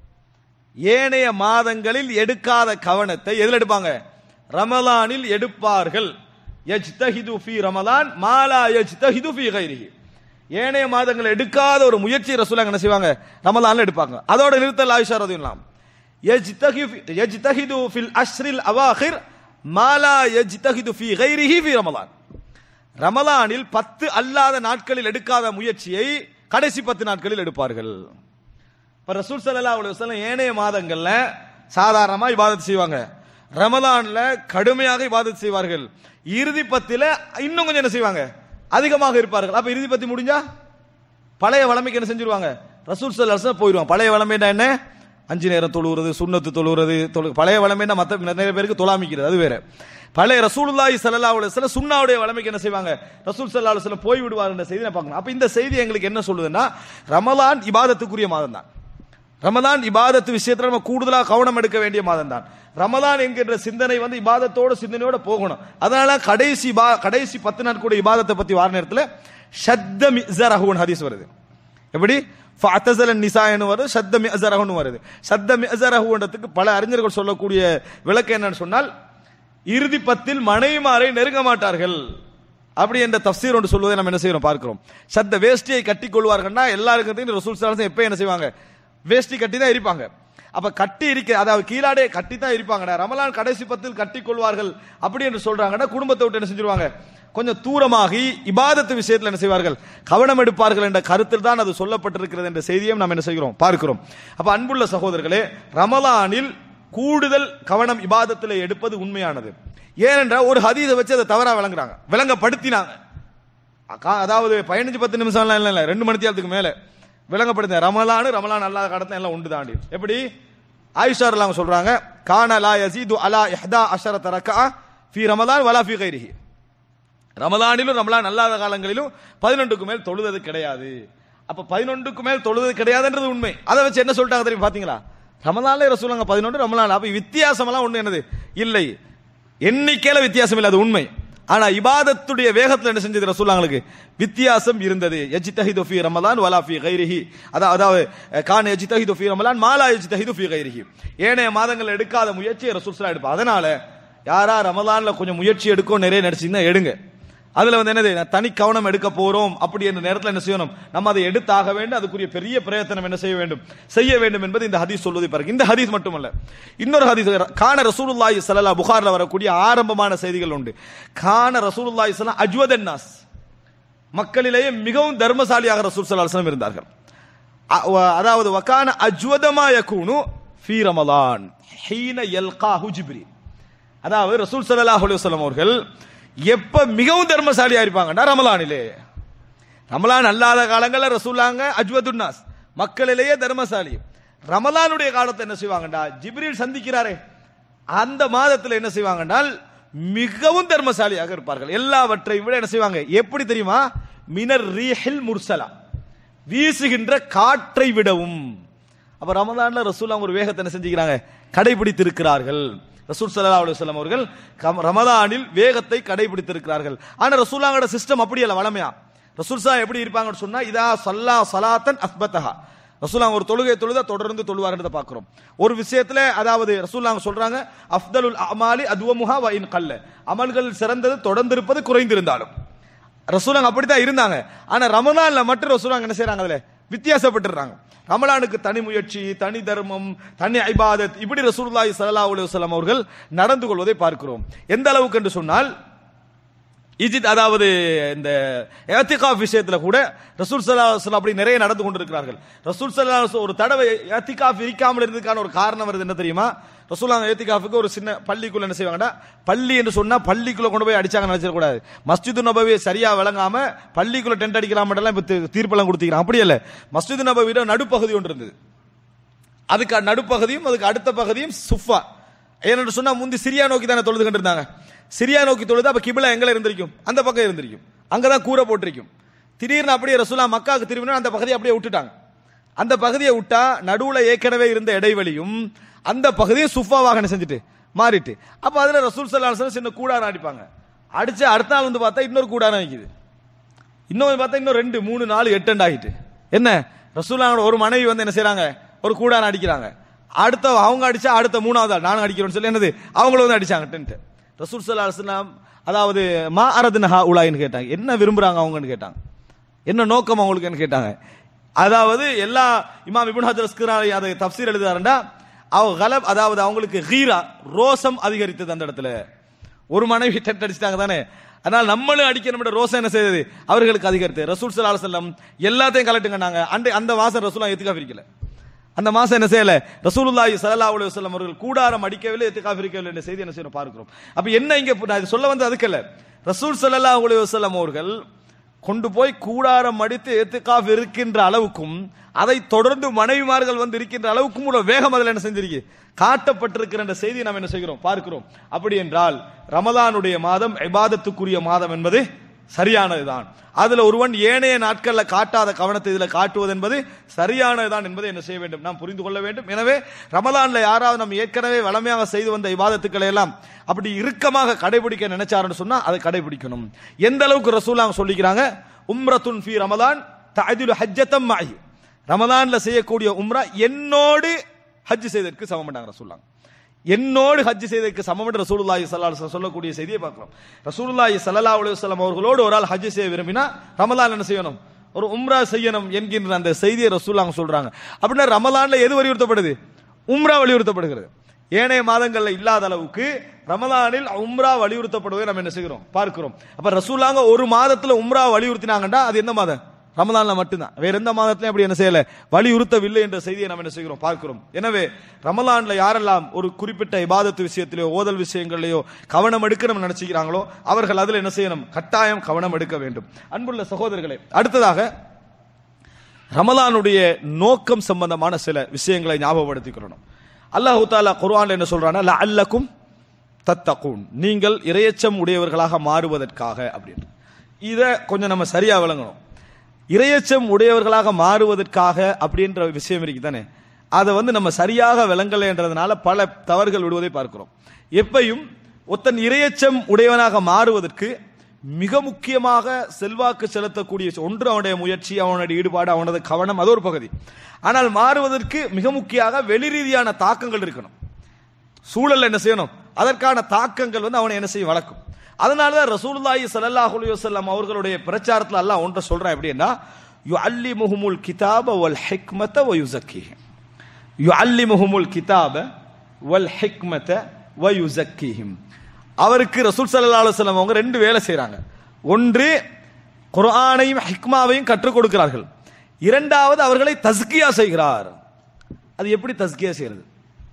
ஏனைய மாதங்களில் எடுக்காத கவனத்தை எதில் எடுப்பாங்க ரமலானில் எடுப்பார்கள் யஜ்தஹிது ஃபீ ரமலான் மாலா யஜ்தஹிது ஃபீ கைரிஹி ஏனைய மாதங்கள் எடுக்காத ஒரு முயற்சி ரசூலாங்க என்ன செய்வாங்க ரமலான்ல எடுப்பாங்க அதோட நிறுத்தல் ஆயிஷா ரதியுல்லாம் யஜ்தஹி- யஜ்தஹிது ஃபில் அஷ்ரில் அவாஹிர் மாலா யஜ்தஹிது ஃபீ கைரிஹி ஃபீ ரமலான் ரமலானில் பத்து அல்லாத நாட்களில் எடுக்காத முயற்சியை கடைசி பத்து நாட்களில் எடுப்பார்கள் இப்ப ரசூல் ஸல்லல்லாஹு அலைஹி வஸல்லம் ஏனைய மாதங்கள்ல சாதாரணமா இபாதத் செய்வாங்க ரமலான்ல கடுமையாக இபாதத் செய்வார்கள் இறுதி பத்தில இன்னும் கொஞ்சம் என்ன செய்வாங்க அதிகமாக இருப்பார்கள் அப்ப இறுதி பத்தி முடிஞ்சா பழைய வளமைக்கு என்ன செஞ்சிருவாங்க ரசூல் ஸல்லல்லாஹு அலைஹி வஸல்லம் போயிடுவாங்க பழைய வளமைன்னா என்ன அஞ்சு நேரம் தொழுகிறது சுண்ணத்து தொழுகிறது தொழு பழைய வளமைன்னா மத்த நிறைய பேருக்கு தொழாமிக்கிறது அது வேற பழைய ரசூலுல்லாஹி ஸல்லல்லாஹு அலைஹி வஸல்லம் சுன்னாவுடைய வளமைக்கு என்ன செய்வாங்க ரசூல் ஸல்லல்லாஹு அலைஹி வஸல்லம் போய் விடுவார் என்ற செய்தி நான் பார்க்கணும் அப்ப இந்த செய்தி எங்களுக்கு என்ன சொல்லுதுன்னா ரமலான் இபாதத்துக்குரிய மாதம் தான் ரமலான் இபாதத்து விஷயத்துல நம்ம கூடுதலா கவனம் எடுக்க வேண்டிய மாதம் தான் ரமலான் என்கின்ற சிந்தனை வந்து இபாதத்தோட சிந்தனையோட போகணும் அதனால கடைசி இபா- கடைசி பத்து நாட்களுடைய இபாதத்தை பத்தி வார நேரத்துல ஷத்த மிஸரஹுன் ஹதீஸ் வருது எப்படி ஃபஅத்தஸல நிசாயன்னு வருது ஷத்த மிஸரஹுன்னு வருது ஷத்த மிஸரஹுன்றதுக்கு பல அறிஞர்கள் சொல்லக்கூடிய விளக்கம் என்னன்னு சொன்னால் இறுதி பத்தில் மனைவிமாரை நெருங்க மாட்டார்கள் அப்படி என்ற தஃசீர் ஒன்று சொல்வதை நம்ம என்ன செய்யறோம் பார்க்கிறோம் சத்த வேஷ்டியை கட்டி கொள்வார்கள்னா எல்லாருக்கும் தெரியும் ரசூல் ஸல்லல்லாஹு எப்ப என்ன செய்வாங்க வேஷ்டி கட்டி தான் இருப்பாங்க அப்ப கட்டி இருக்க அதாவது கீழாடே கட்டி தான் இருப்பாங்கடா ரமலான் கடைசி பத்தில் கட்டி கொள்வார்கள் அப்படி என்று சொல்றாங்கன்னா குடும்பத்தை விட்டு என்ன செஞ்சிருவாங்க கொஞ்சம் தூரமாகி இபாதத்து விஷயத்தில் என்ன செய்வார்கள் கவனம் எடுப்பார்கள் என்ற கருத்தில் தான் அது சொல்லப்பட்டிருக்கிறது என்ற செய்தியும் நாம் என்ன செய்கிறோம் பார்க்கிறோம் அப்ப அன்புள்ள சகோதரர்களே ரமலானில் கூடுதல் கவனம் இபாதத்தில் எடுப்பது உண்மையானது ஏனென்றால் ஒரு ஹதீஸை வச்சு அதை தவறா விளங்குறாங்க விளங்கப்படுத்தினாங்க அக்கா- அதாவது பதினஞ்சு பத்து நிமிஷம்லாம் இல்லை இல்லை ரெண்டு மணி நேரத்துக்கு மேல விளங்கப்படுத்த ரமலானு ரமலான் அல்லாத கடத்த எல்லாம் உண்டு தாண்டி எப்படி ஆயிஷார் அவங்க சொல்றாங்க கான லா யசீது அலா இஹ்தா அஷரத ரக்கா ஃபி ரமலான் வலா ஃபி கைரிஹி ரமலானிலும் ரமலான் அல்லாத காலங்களிலும் பதினொன்றுக்கு மேல் தொழுதது கிடையாது அப்ப பதினொன்றுக்கு மேல் தொழுதது கிடையாதுன்றது உண்மை அதை வச்சு என்ன சொல்லிட்டாங்க தெரியும் பாத்தீங்களா ரமலான்ல ரசூலுங்க பதினொன்று ரமலான் அப்ப வித்தியாசம் எல்லாம் ஒண்ணு என்னது இல்லை எண்ணிக்கையில வித்தியாசம் இல்லை அது உண்மை ஆனா இபாதத்துடைய வேகத்துல என்ன செஞ்சது ரசூலுங்களுக்கு வித்தியாசம் இருந்தது யஜ்தஹிது ஃபீ ரமலான் வலா ஃபீ கைரிஹி அதா- அதாவது கான் யஜ்தஹிது ஃபீ ரமலான் மாலா யஜ்தஹிது ஃபீ கைரிஹி ஏனைய மாதங்கள் எடுக்காத முயற்சியை ரசூல் ஸல்லல்லாஹு அலைஹி வஸல்லம் எடுப்பா அதனால யாரா ரமலான்ல கொஞ்சம் முயற்சி எடுக்கும் நிறைய நடிச்சீங்கன்னா எடுங்க அதுல வந்து என்னது நான் தனி கவனம் எடுக்க போறோம் அப்படி என்ற நேரத்தில் என்ன செய்யணும் நம்ம அதை எடுத்தாக வேண்டும் அதுக்குரிய பெரிய பிரயத்தனம் என்ன செய்ய வேண்டும் செய்ய வேண்டும் என்பது இந்த ஹதீஸ் சொல்வதை பாருங்க இந்த ஹதீஸ் மட்டுமல்ல இன்னொரு ஹதீஸ் கான ரசூலுல்லாஹி ஸல்லல்லாஹு புகார்ல வரக்கூடிய ஆரம்பமான செய்திகள் உண்டு கான ரசூலுல்லாஹி ஸல்லல்லாஹு அஜ்வதன் நாஸ் மக்களிலேயே மிகவும் தர்மசாலியாக ரசூல் ஸல்லல்லாஹு அலைஹி வஸல்லம் இருந்தார்கள் அ- வ- அதாவது வகான அஜ்வதமா யகூனு ஃபீ ரமலான் ஹீன யல்காஹு ஜிப்ரீல் அதாவது ரசூல் ஸல்லல்லாஹு அலைஹி வஸல்லம் அவர்கள் எப்ப மிகவும் தர்மசாலியா இருப்பாங்கன்னா ரமலானிலே ரமலான் அல்லாத காலங்களில் ரசூலாங்க அஜ்வதுன்னாஸ் மக்களிலேயே தர்மசாலி ரமலானுடைய காலத்தை என்ன செய்வாங்கடா ஜிப்ரீல் சந்திக்கிறாரே அந்த மாதத்தில் என்ன செய்வாங்கன்றால் மிகவும் தர்மசாலியாக இருப்பார்கள் எல்லாவற்றையும் விட என்ன செய்வாங்க எப்படி தெரியுமா மினர் ரீஹில் முர்சலா வீசுகின்ற காற்றை விடவும் அப்ப ரமலான்ல ரசூல் அவங்க ஒரு வேகத்தை என்ன செஞ்சுக்கிறாங்க கடைபிடித்திருக்கிறார்கள் ரசூல் ஸல்லல்லாஹு அலைஹி வஸல்லம் அவர்கள் கம்- ரமலானில் வேகத்தை கடைபிடித்திருக்கிறார்கள் ஆனா ரசூலாங்கோட சிஸ்டம் அப்படி அல்ல வளமையா ரசூல் சா எப்படி இருப்பாங்கன்னு சொன்னா இதா சல்லா சலாத்தன் அஸ்பத்தஹா ரசூலாங்க ஒரு தொழுகை தொழுதா தொடர்ந்து தொழுவார்ன்றத பார்க்கிறோம் ஒரு விஷயத்துல அதாவது ரசூலாங்க சொல்றாங்க அஃதலுல் அமாலி அதுவமுஹா வ இன் கல்ல அமல்கள் சிறந்தது தொடர்ந்து இருப்பது குறைந்திருந்தாலும் ரசூலாங்க அப்படித்தான் இருந்தாங்க ஆனா ரமலான்ல மட்டும் ரசூலாங்க என்ன செய்றாங்க அதுல வித்தியாசப்பட்டுறாங்க ரமலானுக்கு தனி முயற்சி தனி தர்மம் தனி ஐபாதத் இப்படி ரசூலுல்லாஹி ஸல்லல்லாஹு அலைஹி வஸல்லம் அவர்கள் நடந்து கொள்வதை பார்க்கிறோம் எந்த அளவுக்கு என்று சொன்னால் இஜித் அதாவது இந்த ஏத்திகாஃப் விஷயத்துல கூட ரசூல் ஸல்லல்லாஹு அலைஹி வஸல்லம் அப்படி நிறைய நடந்து கொண்டிருக்கிறார்கள் ரசூல் ஸல்லல்லாஹு அலைஹி வஸல்லம் ஒரு தடவை ஏத்திகாஃப் இருக்காமல் இருந்ததுக்கான ஒரு காரணம் வருது என்ன தெரியுமா ரசூலாங்க ஏத்திகாஃபுக்கு ஒரு சின்ன பள்ளிக்குள்ள என்ன செய்வாங்கடா பள்ளி என்று சொன்னா பள்ளிக்குள்ள கொண்டு போய் அடிச்சாங்க நினைச்சிட கூடாது மஸ்ஜிது நபவியை சரியா விளங்காம பள்ளிக்குள்ள டென்ட் அடிக்கலாம் எல்லாம் இப்ப தீ- தீர்ப்பெல்லாம் கொடுத்துக்கிறாங்க அப்படி இல்ல மஸ்ஜிது நபவியிட நடுப்பகுதி ஒன்று இருந்தது அதுக்கு நடுப்பகுதியும் அதுக்கு அடுத்த பகுதியும் சுஃபா ஏன்னு சொன்னா முந்தி சிரியா நோக்கி தானே தொழுது கண்டிருந்தாங்க சிரியா நோக்கி தொழுது அப்ப கிபிலா எங்க இருந்திருக்கும் அந்த பக்கம் இருந்திருக்கும் அங்கதான் கூரை போட்டிருக்கும் திடீர்னு அப்படியே ரசூலா மக்காவுக்கு திரும்பினா அந்த பகுதியை அப்படியே விட்டுட்டாங்க அந்த பகுதியை விட்டா நடுவுல ஏற்கனவே இருந்த இடைவெளியும் அந்த பகுதியை சுஃபாவாக என்ன செஞ்சுட்டு மாறிட்டு அப்ப அதுல ரசூல் சல்லா சின்ன கூடாரம் அடிப்பாங்க அடிச்சு அடுத்த நாள் வந்து பார்த்தா இன்னொரு கூடாரம் வைக்குது இன்னொரு பார்த்தா இன்னும் ரெண்டு மூணு நாலு எட்டு ரெண்டு ஆகிட்டு என்ன ரசூலாவோட ஒரு மனைவி வந்து என்ன செய்றாங்க ஒரு கூடான அடிக்கிறாங்க அடுத்த அவங்க அடிச்சா அடுத்த மூணாவது ஆள் நானும் அடிக்கிறேன்னு சொல்லி என்னது அவங்களும் வந்து அடிச்சாங்க டென்ட் ரசூல் சல்லா அலுவலாம் அதாவது மா அரதுனஹா உலாயின்னு கேட்டாங்க என்ன விரும்புறாங்க அவங்கன்னு கேட்டாங்க என்ன நோக்கம் அவங்களுக்குன்னு கேட்டாங்க அதாவது எல்லா இமாம் இப்னு ஹஜர் அஸ்கலானி அதை தப்சீர் எழுதுறாருண்டா அவ கலப் அதாவது அவங்களுக்கு ஹீரா ரோசம் அதிகரித்தது அந்த இடத்துல ஒரு மனைவி டெட் அடிச்சிட்டாங்க தானே அதனால நம்மளும் அடிக்கணும் ரோசம் என்ன செய்தது அவர்களுக்கு அதிகரித்து ரசூல் சல்லா செல்லம் எல்லாத்தையும் கலட்டுங்க நாங்க அந்த அந்த மாசம் ரசூலா எத்துக்கா பிரிக்கல அந்த மாசம் என்ன செய்யல ரசூலுல்லாஹி ஸல்லல்லாஹு அலைஹி வஸல்லம் அவர்கள் கூடாரம் அடிக்கவில்லை எத்துக்கா பிரிக்கவில்லை என்ற செய்தி என்ன செய்யணும் பார்க்கிறோம் அப்ப என்ன இங்க நான் இது சொல்ல வந்து அதுக்கல்ல ரசூல் ஸல்லல்லாஹு அலைஹி வஸல்லம் அவர்கள் கொண்டு போய் கூடாரம் அடித்து எத்துக்காஃப் இருக்கின்ற அளவுக்கும் அதை தொடர்ந்து மனைவிமார்கள் வந்து இருக்கின்ற அளவுக்கும் ஒரு வேகம் அதில் என்ன செஞ்சிருக்கு காட்டப்பட்டிருக்கிற என்ற செய்தியை நாம் என்ன செய்கிறோம் பார்க்கிறோம் அப்படி என்றால் ரமலானுடைய மாதம் இபாதத்துக்குரிய மாதம் என்பது சரியானதுதான் அதுல ஒருவன் ஏனைய நாட்கள்ல காட்டாத கவனத்தை இதுல காட்டுவது என்பது சரியானதுதான் என்பதை என்ன செய்ய வேண்டும் நாம் புரிந்து கொள்ள வேண்டும் எனவே ரமலான்ல யாராவது நம்ம ஏற்கனவே வளமையாக செய்து வந்த இபாதத்துக்களை எல்லாம் அப்படி இறுக்கமாக கடைபிடிக்க நினைச்சாருன்னு சொன்னா அதை கடைபிடிக்கணும் எந்த அளவுக்கு ரசூலாங்க சொல்லிக்கிறாங்க உம்ரத்துன் ஃபி ரமலான் தஅதிலு ஹஜ்ஜத்தம் மாஹி ரமலான்ல செய்யக்கூடிய உம்ரா என்னோடு ஹஜ் செய்ததற்கு சமம் பண்ணாங்க ரசூலாங்க என்னோடு ஹஜ் செய்ததற்கு சமம் என்று ரசூலுல்லாஹி ஸல்லல்லாஹு அலைஹி வஸல்லம் சொல்லக்கூடிய செய்தியை பார்க்கிறோம் ரசூலுல்லாஹி ஸல்லல்லாஹு அலைஹி வஸல்லம் அவர்களோடு ஒரு ஆள் ஹஜ் செய்ய விரும்பினா ரமலான் என்ன செய்யணும் ஒரு உம்ரா செய்யணும் என்கின்ற அந்த செய்தியை ரசூலாங்க சொல்றாங்க அப்படின்னா ரமலான்ல எது வலியுறுத்தப்படுது உம்ரா வலியுறுத்தப்படுகிறது ஏனைய மாதங்கள்ல இல்லாத அளவுக்கு ரமலானில் உம்ரா வலியுறுத்தப்படுவதை நம்ம என்ன செய்கிறோம் பார்க்கிறோம் அப்ப ரசூலாங்க ஒரு மாதத்துல உம்ரா வலியுறுத்தினாங்கடா அது எந்த மாதம் ரமலான்ல மட்டும்தான் வேற எந்த மாதத்திலையும் அப்படி என்ன செய்யல வலியுறுத்தவில்லை என்ற செய்தியை நம்ம என்ன செய்கிறோம் பார்க்கிறோம் எனவே ரமலான்ல யாரெல்லாம் ஒரு குறிப்பிட்ட இபாதத்து விஷயத்திலேயோ ஓதல் விஷயங்கள்லயோ கவனம் எடுக்க நம்ம நினைச்சுக்கிறாங்களோ அவர்கள் அதுல என்ன செய்யணும் கட்டாயம் கவனம் எடுக்க வேண்டும் அன்புள்ள சகோதரர்களே அடுத்ததாக ரமலானுடைய நோக்கம் சம்பந்தமான சில விஷயங்களை ஞாபகப்படுத்திக்கிறோம் அல்லாஹு தாலா குர்ஆன்ல என்ன சொல்றானா லஅல்லக்கும் தத்தகூன் நீங்கள் இரையச்சம் உடையவர்களாக மாறுவதற்காக அப்படின்னு இதை கொஞ்சம் நம்ம சரியா விளங்கணும் இரையச்சம் உடையவர்களாக மாறுவதற்காக அப்படின்ற விஷயம் இருக்கு தானே அதை வந்து நம்ம சரியாக விளங்கலைன்றதுனால பல தவறுகள் விடுவதை பார்க்கிறோம் எப்பையும் ஒருத்தன் இரையச்சம் உடையவனாக மாறுவதற்கு மிக முக்கியமாக செல்வாக்கு செலுத்தக்கூடிய ஒன்று அவனுடைய முயற்சி அவனுடைய ஈடுபாடு அவனது கவனம் அது ஒரு பகுதி ஆனால் மாறுவதற்கு மிக முக்கியமாக வெளி ரீதியான தாக்கங்கள் இருக்கணும் சூழல் என்ன செய்யணும் அதற்கான தாக்கங்கள் வந்து அவனை என்ன செய்ய வளர்க்கும் அதனால தான் ரசூலுல்லாஹி ஸல்லல்லாஹு அலைஹி வஸல்லம் அவர்களுடைய பிரச்சாரத்தில் அல்லாஹ் ஒன்றை சொல்றான் எப்படின்னா யுஅல்லிமுஹுமுல் கிதாப வல் ஹிக்மத வ யுஸக்கிஹிம் யுஅல்லிமுஹுமுல் கிதாப வல் ஹிக்மத வ யுஸக்கிஹிம் அவருக்கு ரசூல் ஸல்லல்லாஹு அலைஹி வஸல்லம் அவங்க ரெண்டு வேலை செய்றாங்க ஒன்று குர்ஆனையும் ஹிக்மாவையும் கற்றுக் கொடுக்கிறார்கள் இரண்டாவது அவர்களை தஸ்கியா செய்கிறார் அது எப்படி தஸ்கியா செய்யறது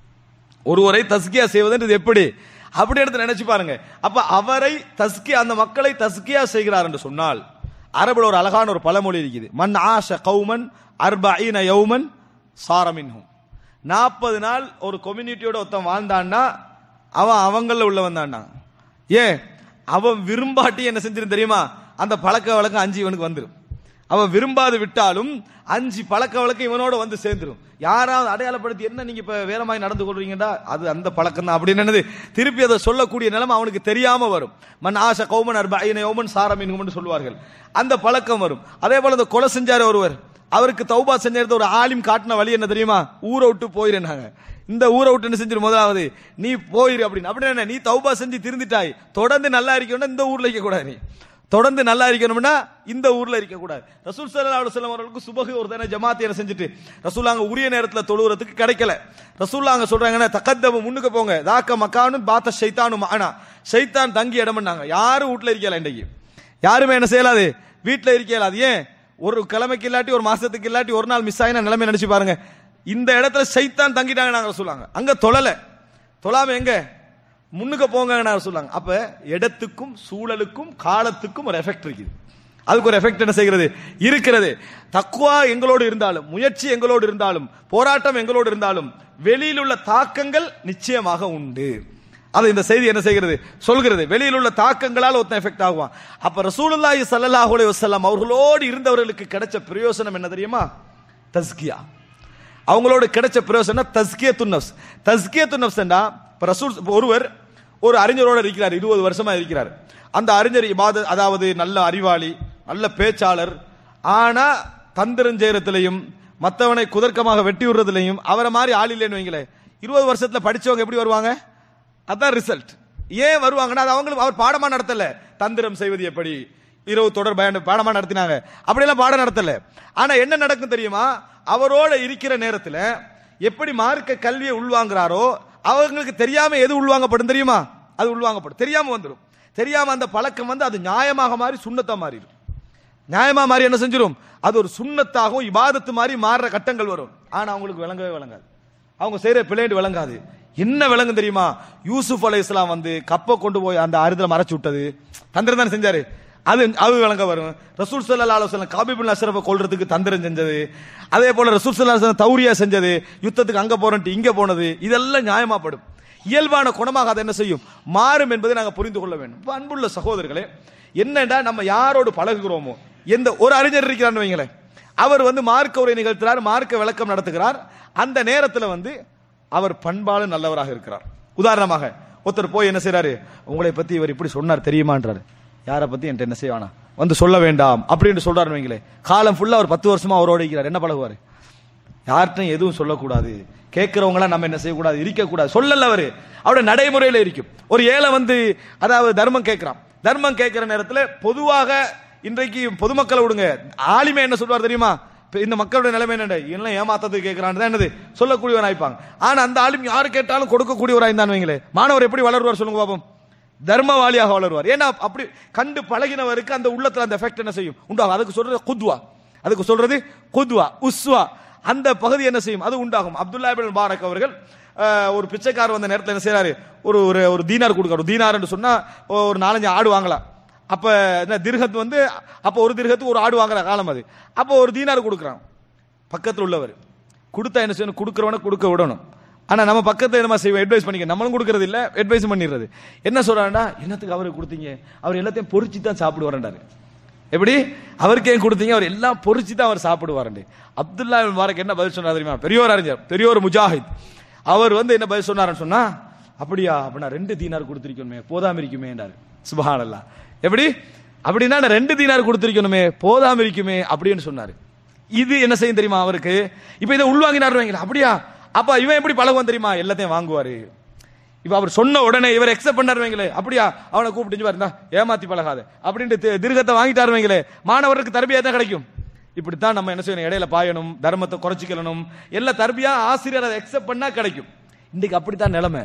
ஒருவரை தஸ்கியா செய்வதுன்றது எப்படி அப்படி எடுத்து நினைச்சு பாருங்க அப்ப அவரை தஸ்கியா அந்த மக்களை தஸ்கியா செய்கிறார் என்று சொன்னால் அரபுல ஒரு அழகான ஒரு பழமொழி இருக்குது மன் ஆஷ கௌமன் அர்பஈன யௌமன் சாரமின்ஹும் நாற்பது நாள் ஒரு கம்யூனிட்டியோட ஒருத்தன் வாழ்ந்தான்னா அவன் அவங்கள உள்ள வந்தான்னா ஏன் அவன் விரும்பாட்டி என்ன செஞ்சிரும் தெரியுமா அந்த பழக்க வழக்கம் அஞ்சு இவனுக்கு வந்துடும் அவன் விரும்பாது விட்டாலும் அஞ்சு பழக்க வழக்கம் இவனோட வந்து சேர்ந்துரும் யாராவது அடையாளப்படுத்தி என்ன நீங்க இப்ப வேற மாதிரி நடந்து கொள்றீங்கடா அது அந்த பழக்கம் தான் அப்படின்னு என்னது திருப்பி அதை சொல்லக்கூடிய நிலைமை அவனுக்கு தெரியாம வரும் மன் ஆச கௌமன் அர்பைன யௌமன் சாரமின்ஹும்னு சொல்வார்கள் அந்த பழக்கம் வரும் அதே போல அந்த கொலை செஞ்சாரு ஒருவர் அவருக்கு தௌபா செஞ்சது ஒரு ஆலிம் காட்டின வழி என்ன தெரியுமா ஊரை விட்டு போயிருந்தாங்க இந்த ஊரை விட்டு என்ன செஞ்சிரு முதலாவது நீ போயிரு அப்படின்னு அப்படின்னு என்ன நீ தௌபா செஞ்சு திருந்திட்டாய் தொடர்ந்து நல்லா இருக்கணும்னா இந்த ஊர்ல இருக்க கூடாது நீ தொடர்ந்து நல்லா இருக்கணும்னா இந்த ஊர்ல இருக்க கூடாது ரசூல் ஸல்லல்லாஹு அலைஹி வஸல்லம் அவர்களுக்கு சுபஹி ஒரு தானே ஜமாத் என்ன செஞ்சுட்டு ரசூலாங்க உரிய நேரத்துல தொழுகிறதுக்கு கிடைக்கல ரசூலாங்க சொல்றாங்கன்னா தக்கத்தம முன்னுக்கு போங்க தாக்க மக்கானு பாத்த ஷைத்தானு மானா ஷைத்தான் தங்கி இடம்னாங்க யாரும் வீட்ல இருக்கல இன்றைக்கு யாருமே என்ன செய்யலாது வீட்ல இருக்கல அது ஏன் ஒரு கிழமைக்கு இல்லாட்டி ஒரு மாசத்துக்கு இல்லாட்டி ஒரு நாள் மிஸ் ஆயினா நிலைமை நினைச்சு பாருங்க இந்த இடத்துல சைத்தான் தங்கிட்டாங்க நாங்க சொல்லுவாங்க அங்க தொழல தொழாம எங்க முன்னுக்கு போங்க சொல்லுவாங்க அப்ப இடத்துக்கும் சூழலுக்கும் காலத்துக்கும் ஒரு எஃபெக்ட் இருக்குது அதுக்கு ஒரு எஃபெக்ட் என்ன செய்கிறது இருக்கிறது தக்குவா எங்களோடு இருந்தாலும் முயற்சி எங்களோடு இருந்தாலும் போராட்டம் எங்களோடு இருந்தாலும் வெளியில் உள்ள தாக்கங்கள் நிச்சயமாக உண்டு அது இந்த செய்தி என்ன செய்கிறது சொல்கிறது வெளியில் உள்ள தாக்கங்களால் ஒருத்தன் எஃபெக்ட் ஆகுவான் அப்ப ரசூலுல்லாஹி ஸல்லல்லாஹு அலைஹி வஸல்லம் அவர்களோடு இருந்தவர்களுக்கு கிடைச்ச பிரயோசனம் என்ன தெரியுமா தஸ்கியா அவங்களோட கிடைச்ச பிரயோசனம் தஸ்கியத்து நப்ஸ் தஸ்கியத்து நப்ஸ்னா இப்ப ரசூல் இப்ப ஒருவர் ஒரு அறிஞரோட இருக்கிறார் இருபது வருஷமா இருக்கிறார் அந்த அறிஞர் இபாத அதாவது நல்ல அறிவாளி நல்ல பேச்சாளர் ஆனா தந்திரஞ்சேரத்திலையும் மற்றவனை குதர்க்கமாக வெட்டி விடுறதுலையும் அவரை மாதிரி ஆள் இல்லைன்னு வைங்களேன் இருபது வருஷத்துல படிச்சவங்க எப்படி வருவாங்க அதான் ரிசல்ட் ஏன் வருவாங்கன்னா அது அவங்களுக்கு அவர் பாடமா நடத்தல தந்திரம் செய்வது எப்படி இரவு தொடர் பயணம் பாடமா நடத்தினாங்க அப்படியெல்லாம் பாடம் நடத்தல ஆனா என்ன நடக்கும் தெரியுமா அவரோட இருக்கிற நேரத்துல எப்படி மார்க்க கல்வியை உள்வாங்குறாரோ அவங்களுக்கு தெரியாம எது உள்வாங்கப்படும் தெரியுமா அது உள்வாங்கப்படும் தெரியாம வந்துடும் தெரியாம அந்த பழக்கம் வந்து அது நியாயமாக மாறி சுண்ணத்தா மாறிடும் நியாயமா மாறி என்ன செஞ்சிடும் அது ஒரு சுண்ணத்தாகவும் இபாதத்து மாதிரி மாறுற கட்டங்கள் வரும் ஆனா அவங்களுக்கு விளங்கவே விளங்காது அவங்க செய்யற பிள்ளைண்டு விளங்காது என்ன விளங்கும் தெரியுமா யூசுப் அலை இஸ்லாம் வந்து கப்பை கொண்டு போய் அந்த அறுதல மறைச்சு விட்டது தந்திரம் தானே செஞ்சாரு அது அது விளங்க வரும் ரசூல் சல்லா அலுவலம் காபிபுல் அஷ்ரஃபை கொள்றதுக்கு தந்திரம் செஞ்சது அதே போல ரசூல் சல்லா அலுவலம் தௌரியா செஞ்சது யுத்தத்துக்கு அங்க போறேன்ட்டு இங்க போனது இதெல்லாம் நியாயமாப்படும் இயல்பான குணமாக அதை என்ன செய்யும் மாறும் என்பதை நாங்கள் புரிந்து கொள்ள வேண்டும் இப்ப அன்புள்ள சகோதரர்களே என்னடா நம்ம யாரோடு பழகுகிறோமோ எந்த ஒரு அறிஞர் இருக்கிறான்னு வைங்களேன் அவர் வந்து மார்க்க உரை நிகழ்த்துறார் மார்க்க விளக்கம் நடத்துகிறார் அந்த நேரத்தில் வந்து அவர் பண்பாடு நல்லவராக இருக்கிறார் உதாரணமாக ஒருத்தர் போய் என்ன செய்றாரு உங்களை பத்தி இவர் இப்படி சொன்னார் தெரியுமான்றாரு யாரை பத்தி என்கிட்ட என்ன செய்வானா வந்து சொல்ல வேண்டாம் அப்படின்னு சொல்றாரு வைங்களேன் காலம் ஃபுல்லா அவர் பத்து வருஷமா அவரோட இருக்கிறார் என்ன பழகுவாரு யார்கிட்டும் எதுவும் சொல்லக்கூடாது கேட்கிறவங்களாம் நம்ம என்ன செய்யக்கூடாது இருக்கக்கூடாது சொல்லல அவரு அவருடைய நடைமுறையில இருக்கும் ஒரு ஏழை வந்து அதாவது தர்மம் கேட்கிறான் தர்மம் கேட்கிற நேரத்தில் பொதுவாக இன்றைக்கு பொதுமக்களை விடுங்க ஆலிமே என்ன சொல்வார் தெரியுமா இப்ப இந்த மக்களுடைய நிலைமை என்ன எல்லாம் ஏமாத்தது கேட்கிறான் தான் என்னது சொல்லக்கூடியவன் ஆயிப்பாங்க ஆனா அந்த ஆளும் யாரு கேட்டாலும் கொடுக்கக்கூடியவராக இருந்தான் வைங்களே மாணவர் எப்படி வளருவார் சொல்லுங்க பாப்போம் தர்மவாளியாக வளருவார் ஏன்னா அப்படி கண்டு பழகினவருக்கு அந்த உள்ளத்துல அந்த எஃபெக்ட் என்ன செய்யும் உண்டாகும் அதுக்கு சொல்றது குத்வா அதுக்கு சொல்றது குத்வா உஸ்வா அந்த பகுதி என்ன செய்யும் அது உண்டாகும் அப்துல்லா பின் பாரக் அவர்கள் அஹ், ஒரு பிச்சைக்காரர் வந்த நேரத்தில் என்ன செய்யறாரு ஒரு ஒரு ஒரு தீனார் கொடுக்காரு தீனார் என்று சொன்னா ஒரு நாலஞ்சு ஆடு வாங்கலாம் அப்ப என்ன திர்ஹத் வந்து அப்ப ஒரு திர்ஹத்துக்கு ஒரு ஆடு வாங்குற காலம் அது அப்போ ஒரு தீனார் கொடுக்குறான் பக்கத்தில் உள்ளவர் கொடுத்தா என்ன செய்யணும் கொடுக்குறவனை கொடுக்க விடணும் ஆனா நம்ம பக்கத்துல என்ன செய்வோம் அட்வைஸ் பண்ணிக்க நம்மளும் கொடுக்கறது இல்ல அட்வைஸ் பண்ணிடுறது என்ன சொல்றாண்டா என்னத்துக்கு அவருக்கு கொடுத்தீங்க அவர் எல்லாத்தையும் பொறிச்சு தான் சாப்பிடுவாரண்டாரு எப்படி அவருக்கு ஏன் கொடுத்தீங்க அவர் எல்லாம் பொறிச்சு தான் அவர் சாப்பிடுவாருண்டு அப்துல்லா இப்னு முபாரக் என்ன பதில் சொன்னார் தெரியுமா பெரியோர் அறிஞர் பெரியோர் முஜாஹித் அவர் வந்து என்ன பதில் சொன்னாருன்னு சொன்னா அப்படியா அப்படின்னா ரெண்டு தீனார் கொடுத்திருக்கணுமே போதாம இருக்குமேன்றாரு சுபஹானல்லாஹ் எப்படி அப்படின்னா நான் ரெண்டு தீனார் கொடுத்திருக்கணுமே போதாம இருக்குமே அப்படின்னு சொன்னாரு இது என்ன செய்யும் தெரியுமா அவருக்கு இப்ப இதை உள்வாங்கினார் வைங்களேன் அப்படியா அப்ப இவன் எப்படி பழகுவான் தெரியுமா எல்லாத்தையும் வாங்குவாரு இப்ப அவர் சொன்ன உடனே இவர் எக்ஸப்ட் பண்ணாரு வைங்களே அப்படியா அவனை கூப்பிட்டு இருந்தா ஏமாத்தி பழகாத அப்படின்ட்டு தி- திருகத்தை வாங்கிட்டாரு வைங்களே மாணவருக்கு தரபியா தான் கிடைக்கும் இப்படித்தான் நம்ம என்ன செய்யணும் இடையில பாயணும் தர்மத்தை குறைச்சிக்கணும் எல்லா தர்பியா ஆசிரியர் அதை எக்ஸப்ட் பண்ணா கிடைக்கும் இன்னைக்கு அப்படித்தான் நிலைமை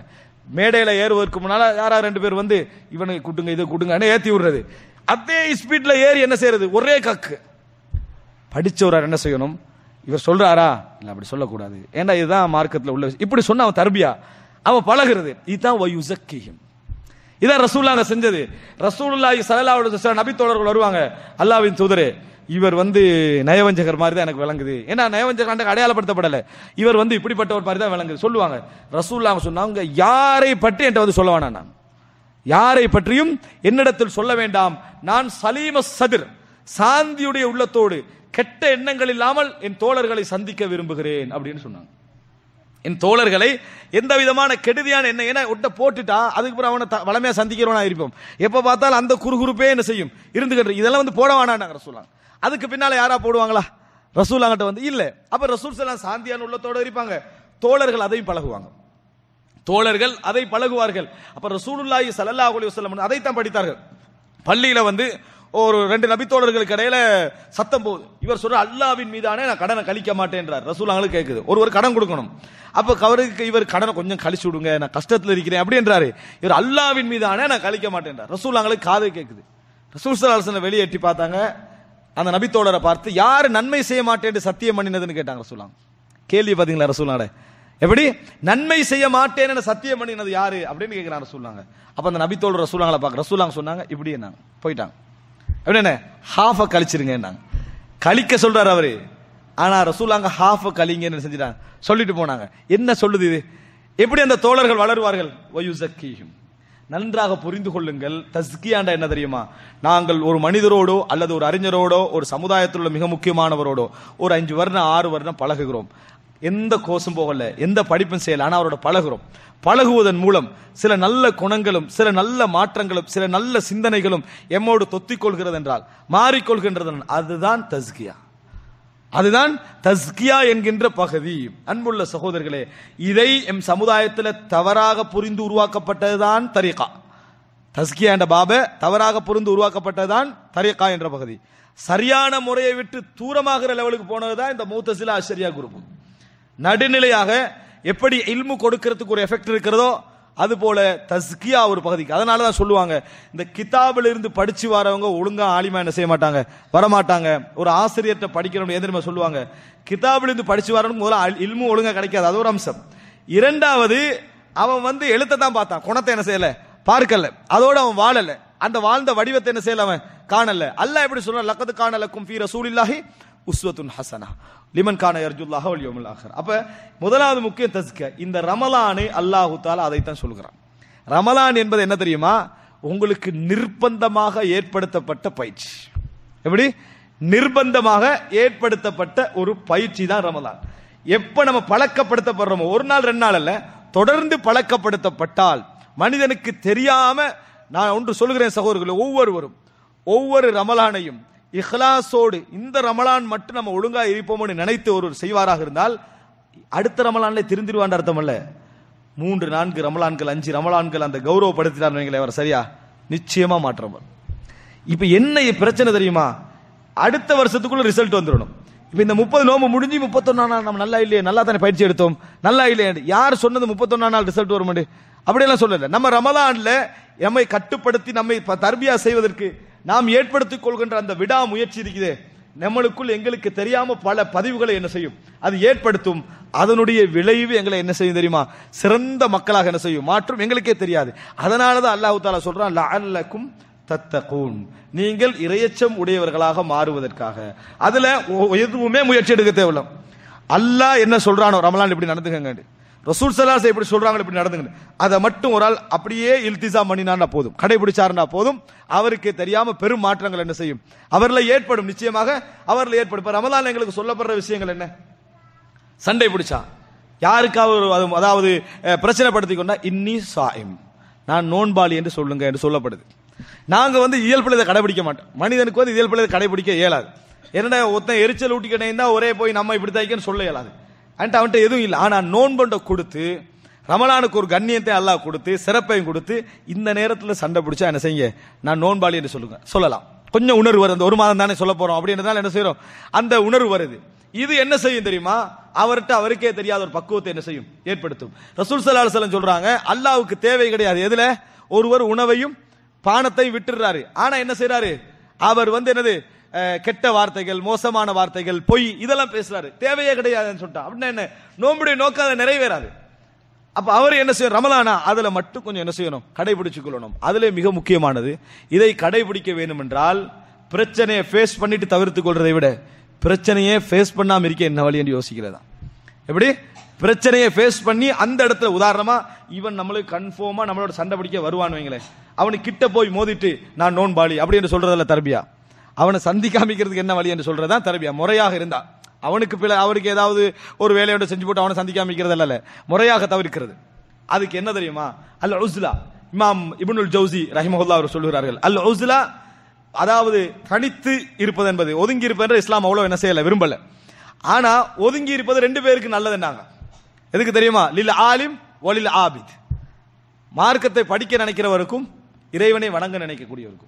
மேடையில ஏறுவதற்கு முன்னால யாரா ரெண்டு பேர் வந்து இவனை கூட்டுங்க இதை கூட்டுங்க ஏத்தி விடுறது அதே ஸ்பீட்ல ஏறி என்ன செய்யறது ஒரே கக்கு படிச்சவரார் என்ன செய்யணும் இவர் சொல்றாரா இல்ல அப்படி சொல்லக்கூடாது ஏன்னா இதுதான் மார்க்கத்துல உள்ள விஷயம். இப்படி சொன்ன அவன் தர்பியா அவன் பழகுறது இதுதான் வயுசக்கியும் இதான் ரசூல்லாங்க செஞ்சது ரசூலுல்லாஹி ஸல்லல்லாஹு அலைஹி வஸல்லம் நபி தோழர்கள் வருவாங்க அல்லாஹ்வின் தூதரே இவர் வந்து நயவஞ்சகர் மாதிரி தான் எனக்கு விளங்குது ஏன்னா நயவஞ்சகர் அடையாளப்படுத்தப்படல இவர் வந்து இப்படிப்பட்ட ஒரு மாதிரி தான் விளங்குது சொல்லுவாங்க ரசூல்லாங்க சொன்னாங்க யாரை பற்றி என்கிட்ட வந்து சொல்ல வேணாம் நான் யாரை பற்றியும் என்னிடத்தில் சொல்ல வேண்டாம் நான் சலீம சதிர் சாந்தியுடைய உள்ளத்தோடு கெட்ட எண்ணங்கள் இல்லாமல் என் தோழர்களை சந்திக்க விரும்புகிறேன் அப்படின்னு சொன்னாங்க என் தோழர்களை எந்த விதமான கெடுதியான எண்ணம் ஏன்னா ஒட்ட போட்டுட்டா அதுக்கப்புறம் அவனை த- வளமையா சந்திக்கிறவனா இருப்போம் எப்ப பார்த்தாலும் அந்த குறுகுறுப்பே என்ன செய்யும் இருந்துகிட்டு இதெல்லாம் வந்து போட வேணாம் ரசூலாங்க அதுக்கு பின்னால யாரா போடுவாங்களா ரசூலாங்கிட்ட வந்து இல்ல அப்ப ரசூல் செல்லாம் சாந்தியான உள்ளத்தோட இருப்பாங்க தோழர்கள் அதையும் பழகுவாங்க தோழர்கள் அதை பழகுவார்கள் அப்ப ரசூலுல்லாஹி ஸல்லல்லாஹு அலைஹி வஸல்லம் அதைத்தான் படித்தார்கள் பள்ளியில வந்து ஒரு ரெண்டு நபி தோழர்களுக்கு இடையில சத்தம் போகுது இவர் சொல்ற அல்லாவின் மீதானே நான் கடனை கழிக்க மாட்டேன்றார் ரசூலாங்களுக்கு கேக்குது ஒரு ஒரு கடன் கொடுக்கணும் அப்ப அவருக்கு இவர் கடனை கொஞ்சம் கழிச்சு விடுங்க நான் கஷ்டத்துல இருக்கிறேன் அப்படின்றாரு இவர் அல்லாவின் மீதானே நான் கழிக்க மாட்டேன்றார் ரசூலாங்களுக்கு காது கேக்குது ரசூல் சலாஹ் வெளியே எட்டி பார்த்தாங்க அந்த நபித்தோழரை பார்த்து யார் நன்மை செய்ய மாட்டேன்னு சத்தியம் பண்ணினதுன்னு கேட்டாங்க ரசூலாங்க கேள்வி பாத்தீங்களா ரசூலாட எப்படி நன்மை செய்ய மாட்டேன்னு சத்தியம் பண்ணினது யாரு அப்படின்னு கேட்கிறாங்க ரசூலாங்க அப்ப அந்த நபித்தோழர் ரசூலாங்களை பார்க்க ரசூலாங்க சொன்னாங்க இப்படி என்னாங்க போயிட்டாங்க எப்படி என்ன ஹாஃப கழிச்சிருங்க கழிக்க சொல்றாரு அவரு ஆனா ரசூலாங்க ஹாஃப கழிங்கன்னு செஞ்சுட்டாங்க சொல்லிட்டு போனாங்க என்ன சொல்லுது இது எப்படி அந்த தோழர்கள் வளருவார்கள் வயுசக்கீஹும் நன்றாக புரிந்து கொள்ளுங்கள் தஸ்கியாண்டா என்ன தெரியுமா நாங்கள் ஒரு மனிதரோடோ அல்லது ஒரு அறிஞரோடோ ஒரு சமுதாயத்தில் உள்ள மிக முக்கியமானவரோடோ ஒரு அஞ்சு வருடம் ஆறு வருடம் பழகுகிறோம் எந்த கோர்ஸும் போகல எந்த படிப்பும் செய்யல ஆனா அவரோட பழகுறோம் பழகுவதன் மூலம் சில நல்ல குணங்களும் சில நல்ல மாற்றங்களும் சில நல்ல சிந்தனைகளும் எம்மோடு தொத்திக் கொள்கிறது என்றால் மாறிக்கொள்கின்றது அதுதான் தஸ்கியா அதுதான் தஸ்கியா என்கின்ற பகுதி அன்புள்ள சகோதரர்களே இதை எம் சமுதாயத்தில் தவறாக புரிந்து உருவாக்கப்பட்டதுதான் தரீகா தஸ்கியா என்ற பாப தவறாக புரிந்து உருவாக்கப்பட்டதுதான் தரீகா என்ற பகுதி சரியான முறையை விட்டு தூரமாகிற லெவலுக்கு போனதுதான் இந்த மூத்தசில ஆச்சரியா குரூப் நடுநிலையாக எப்படி இல்மு கொடுக்கிறதுக்கு ஒரு எஃபெக்ட் இருக்கிறதோ அது போல தஸ்கியா ஒரு பகுதிக்கு அதனால தான் சொல்லுவாங்க இந்த கிதாபில் இருந்து படிச்சு வரவங்க ஒழுங்கா ஆலிமா என்ன செய்ய மாட்டாங்க வரமாட்டாங்க ஒரு ஆசிரியர்கிட்ட படிக்கணும் எது தெரியுமா சொல்லுவாங்க கிதாபில் இருந்து படிச்சு வரணும் முதல்ல அல்- இல்மு ஒழுங்கா கிடைக்காது அது ஒரு அம்சம் இரண்டாவது அவன் வந்து எழுத்தை தான் பார்த்தான் குணத்தை என்ன செய்யல பார்க்கல அதோட அவன் வாழல அந்த வாழ்ந்த வடிவத்தை என்ன செய்யல அவன் காணல அல்லாஹ் எப்படி சொல்றான் லக்கது காணலக்கும் ஃபீ ரசூலில்லாஹி உஸ்வத்துன் ஹசனா லிமன் கான யர்ஜுல்லாஹ வல் யௌமில் ஆஹிர் அப்ப முதலாவது முக்கிய தஸ்கியா இந்த ரமலானை அல்லாஹு தாலா அதைத்தான் சொல்கிறான் ரமலான் என்பது என்ன தெரியுமா உங்களுக்கு நிர்பந்தமாக ஏற்படுத்தப்பட்ட பயிற்சி எப்படி நிர்பந்தமாக ஏற்படுத்தப்பட்ட ஒரு பயிற்சி தான் ரமலான் எப்ப நம்ம பழக்கப்படுத்தப்படுறோமோ ஒரு நாள் ரெண்டு நாள் அல்ல தொடர்ந்து பழக்கப்படுத்தப்பட்டால் மனிதனுக்கு தெரியாம நான் ஒன்று சொல்கிறேன் சகோதரர்களே ஒவ்வொருவரும் ஒவ்வொரு ரமலானையும் இஹ்லாஸோடு இந்த ரமலான் மட்டும் நம்ம ஒழுங்கா இருப்போம்னு நினைத்து ஒருவர் செய்வாராக இருந்தால் அடுத்த ரமலான்ல திருந்திருவான் அர்த்தம் அல்ல மூன்று நான்கு ரமலான்கள் அஞ்சு ரமலான்கள் அந்த கௌரவப்படுத்தினார் வைங்களேன் அவர் சரியா நிச்சயமா மாற்றம் வரும் இப்ப என்ன பிரச்சனை தெரியுமா அடுத்த வருஷத்துக்குள்ள ரிசல்ட் வந்துடணும் இப்ப இந்த முப்பது நோம்பு முடிஞ்சு முப்பத்தொன்னா நாள் நம்ம நல்லா இல்லையே நல்லா தானே பயிற்சி எடுத்தோம் நல்லா இல்லையே யார் சொன்னது முப்பத்தொன்னா நாள் ரிசல்ட் வரும் அப்படியெல்லாம் சொல்லல நம்ம ரமலான்ல நம்மை கட்டுப்படுத்தி நம்மை ப- தர்பியா செய்வதற்கு நாம் ஏற்படுத்திக் கொள்கின்ற அந்த விடா முயற்சி இருக்குதே நம்மளுக்குள் எங்களுக்கு தெரியாம பல பதிவுகளை என்ன செய்யும் அது ஏற்படுத்தும் அதனுடைய விளைவு எங்களை என்ன செய்யும் தெரியுமா சிறந்த மக்களாக என்ன செய்யும் மாற்றும் எங்களுக்கே தெரியாது அதனால தான் அல்லாஹ் தாலா சொல்றான் லஅல்லக்கும் தத்தகூன் நீங்கள் இரையச்சம் உடையவர்களாக மாறுவதற்காக அதுல ஒ- எதுவுமே முயற்சி எடுக்க தேவையில்ல அல்லாஹ் என்ன சொல்றானோ ரமலான் இப்படி நடந்துக்கங்க ரசூல் சலாஸ் எப்படி சொல்றாங்க இப்படி நடந்துங்க அதை மட்டும் ஒரு ஆள் அப்படியே இல்திசா பண்ணினான்னா போதும் கடைபிடிச்சாருன்னா போதும் அவருக்கு தெரியாம பெரும் மாற்றங்கள் என்ன செய்யும் அவர்ல ஏற்படும் நிச்சயமாக அவர்ல ஏற்படும் இப்ப ரமலான் எங்களுக்கு சொல்லப்படுற விஷயங்கள் என்ன சண்டை பிடிச்சா யாருக்காவது ஒரு அது- அதாவது அஹ், பிரச்சனைப்படுத்திக் கொண்டா இன்னி சாயம் நான் நோன்பாளி என்று சொல்லுங்க என்று சொல்லப்படுது நாங்க வந்து இயல்புல இதை கடைபிடிக்க மாட்டோம் மனிதனுக்கு வந்து இயல்புல இதை கடைபிடிக்க இயலாது என்னடா ஒருத்தன் எரிச்சல் ஊட்டிக்கிட்டே இருந்தா ஒரே போய் நம்ம இப்படி தைக்கன்னு சொல்ல இயலாது அன்ட்டு அவன்கிட்ட எதுவும் இல்லை ஆனா நோன்பண்டை கொடுத்து ரமலானுக்கு ஒரு கண்ணியத்தை அல்லாஹ் கொடுத்து சிறப்பையும் கொடுத்து இந்த நேரத்தில் சண்டை பிடிச்சா என்ன செய்யுங்க நான் நோன்பாளி என்று சொல்லுங்க சொல்லலாம் கொஞ்சம் உணர்வு வருது அந்த ஒரு மாதம் தானே சொல்ல போறோம் அப்படின்றதால என்ன செய்யறோம் அந்த உணர்வு வருது இது என்ன செய்யும் தெரியுமா அவர்கிட்ட அவருக்கே தெரியாத ஒரு பக்குவத்தை என்ன செய்யும் ஏற்படுத்தும் ரசூல் சல்லா அலுவலம் சொல்றாங்க அல்லாவுக்கு தேவை கிடையாது எதுல ஒருவர் உணவையும் பானத்தை விட்டுறாரு ஆனா என்ன செய்றாரு அவர் வந்து என்னது அஹ், கெட்ட வார்த்தைகள் மோசமான வார்த்தைகள் பொய் இதெல்லாம் பேசுறாரு தேவையே கிடையாதுன்னு சொல்லிட்டா அப்படின்னா என்ன நோம்புடைய நோக்கம் அதை நிறைவேறாது அப்ப அவர் என்ன செய்யணும் ரமலானா அதுல மட்டும் கொஞ்சம் என்ன செய்யணும் கடைபிடிச்சுக் கொள்ளணும் அதுல மிக முக்கியமானது இதை கடைபிடிக்க வேண்டும் என்றால் பிரச்சனையை ஃபேஸ் பண்ணிட்டு தவிர்த்துக் கொள்றதை விட பிரச்சனையே ஃபேஸ் பண்ணாம இருக்க என்ன வழி என்று யோசிக்கிறதா எப்படி பிரச்சனையை ஃபேஸ் பண்ணி அந்த இடத்துல உதாரணமா இவன் நம்மளுக்கு கன்ஃபார்மா நம்மளோட சண்டை பிடிக்க வருவான்னு வைங்களேன் அவனுக்கு கிட்ட போய் மோதிட்டு நான் நோன்பாளி அப்படி என்று சொல்றதில்ல தர்பியா அவனை சந்திக்காமிக்கிறதுக்கு என்ன வழி என்று சொல்றதுதான் தர்பியா முறையாக இருந்தா அவனுக்கு பிள்ளை அவருக்கு ஏதாவது ஒரு வேலையோட செஞ்சு போட்டு அவனை சந்திக்காமிக்கிறது அல்ல முறையாக தவிர்க்கிறது அதுக்கு என்ன தெரியுமா அல் உஸ்லா இமாம் இப்னுல் ஜவுசி ரஹிமஹுல்லா அவர் சொல்லுகிறார்கள் அல் உஸ்லா அதாவது தனித்து இருப்பது என்பது ஒதுங்கி இருப்பது என்று இஸ்லாம் அவ்வளவு என்ன செய்யல விரும்பல ஆனா ஒதுங்கி இருப்பது ரெண்டு பேருக்கு நல்லதுன்னாங்க எதுக்கு தெரியுமா லில் ஆலிம் ஒலில் ஆபித் மார்க்கத்தை படிக்க நினைக்கிறவருக்கும் இறைவனை வணங்க நினைக்கக்கூடியவருக்கும்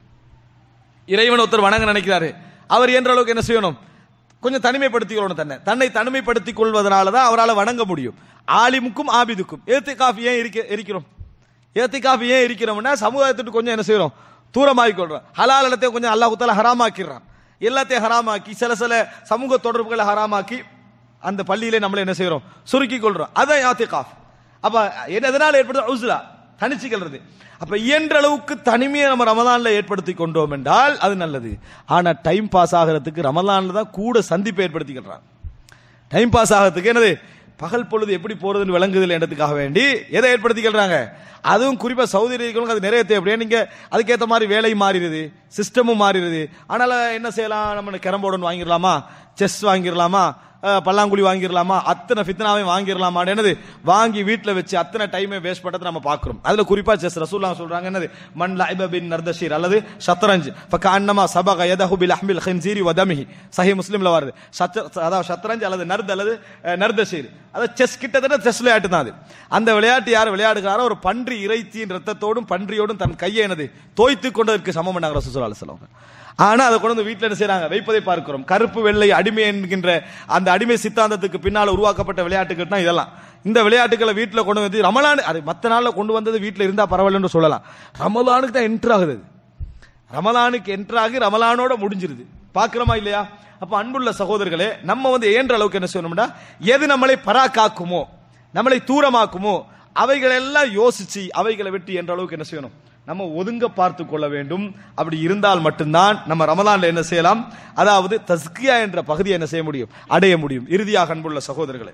இறைவன் ஒருத்தர் வணங்க நினைக்கிறாரு அவர் என்ற அளவுக்கு என்ன செய்யணும் கொஞ்சம் தனிமைப்படுத்திக் கொள்ளணும் தன்னை தன்னை தனிமைப்படுத்திக் கொள்வதனால தான் அவரால் வணங்க முடியும் ஆலிமுக்கும் ஆபிதுக்கும் ஏத்தி காஃபி ஏன் இருக்க இருக்கிறோம் ஏத்தி காஃபி ஏன் இருக்கிறோம்னா சமுதாயத்துக்கு கொஞ்சம் என்ன செய்யறோம் தூரமாகி கொள்றோம் ஹலால் இடத்தையும் கொஞ்சம் அல்லாஹ் தால ஹராமாக்கிடுறான் எல்லாத்தையும் ஹராமாக்கி சில சில சமூக தொடர்புகளை ஹராமாக்கி அந்த பள்ளியிலே நம்மள என்ன செய்யறோம் சுருக்கி கொள்றோம் அதான் யாத்தி காஃப் அப்ப என்ன எதனால ஏற்படுது உஸ்லா தனிச்சுக்கிறது அப்ப இயன்ற அளவுக்கு தனிமையை நம்ம ரமலான்ல ஏற்படுத்தி கொண்டோம் என்றால் அது நல்லது ஆனா டைம் பாஸ் ஆகிறதுக்கு ரமலான்ல தான் கூட சந்திப்பை ஏற்படுத்திக்கிறான் டைம் பாஸ் ஆகிறதுக்கு என்னது பகல் பொழுது எப்படி போறதுன்னு விளங்குதில்லை என்றதுக்காக வேண்டி எதை ஏற்படுத்திக்கிறாங்க அதுவும் குறிப்பா சவுதி அரேபியாவுக்கு அது நிறைய தேவை நீங்க அதுக்கேற்ற மாதிரி வேலை மாறிடுது சிஸ்டமும் மாறிடுது அதனால என்ன செய்யலாம் நம்ம கேரம் போர்டு வாங்கிடலாமா செஸ் வாங்கிடலாமா அஹ், பல்லாங்குழி வாங்கிடலாமா அத்தனை ஃபித்னாவையும் வாங்கிடலாமா என்னது வாங்கி வீட்ல வச்சு அத்தனை டைமை வேஸ்ட் பண்றதை நம்ம பார்க்கிறோம் அதுல குறிப்பா செஸ் ரசூல்லா சொல்றாங்க என்னது மன் லைப பின் நர்தஷீர் அல்லது ஷத்ரஞ்ச் ஃபகஅன்னமா சபக யதஹு பில் அஹ்மில் ஹின்சீரி வ தமிஹி சஹீஹ் முஸ்லிம்ல வருது சத்ர- அதாவது ஷத்ரஞ்ச் அல்லது நர்த் அல்லது அஹ், நர்தஷீர் அது செஸ் கிட்டத்தட்ட செஸ் விளையாட்டு தான் அது அந்த விளையாட்டு யார் விளையாடுகிறாரோ ஒரு பன்றி இறைச்சியின் ரத்தத்தோடும் பன்றியோடும் தன் கையை என்னது தோய்த்து கொண்டதற்கு சமம் பண்ணாங்க ரசூல் அலுவலம் ஆனா அதை கொண்டு வந்து வீட்டுல என்ன செய்றாங்க வைப்பதை பார்க்கிறோம் கருப்பு வெள்ளை அடிமை என்கின்ற அந்த அடிமை சித்தாந்தத்துக்கு பின்னால் உருவாக்கப்பட்ட விளையாட்டுகள் தான் இதெல்லாம் இந்த விளையாட்டுகளை வீட்டுல கொண்டு வந்து ரமலான் அது மத்த நாள்ல கொண்டு வந்தது வீட்டுல இருந்தா பரவாயில்லன்னு சொல்லலாம் ரமலானுக்கு தான் என்ட்ரு ஆகுது அது. ரமலானுக்கு என்ட்ராகி ரமலானோட முடிஞ்சிருது பாக்குறோமா இல்லையா அப்ப அன்புள்ள சகோதரர்களே நம்ம வந்து இயன்ற அளவுக்கு என்ன செய்யணும்னா எது நம்மளை பராக்காக்குமோ நம்மளை தூரமாக்குமோ அவைகளை எல்லாம் யோசிச்சு அவைகளை விட்டு என்ற அளவுக்கு என்ன செய்யணும் நம்ம ஒதுங்க பார்த்து கொள்ள வேண்டும் அப்படி இருந்தால் மட்டும்தான் நம்ம ரமலான்ல என்ன செய்யலாம் அதாவது தஸ்கியா என்ற பகுதியை என்ன செய்ய முடியும் அடைய முடியும் இறுதியாக அன்புள்ள சகோதரர்களே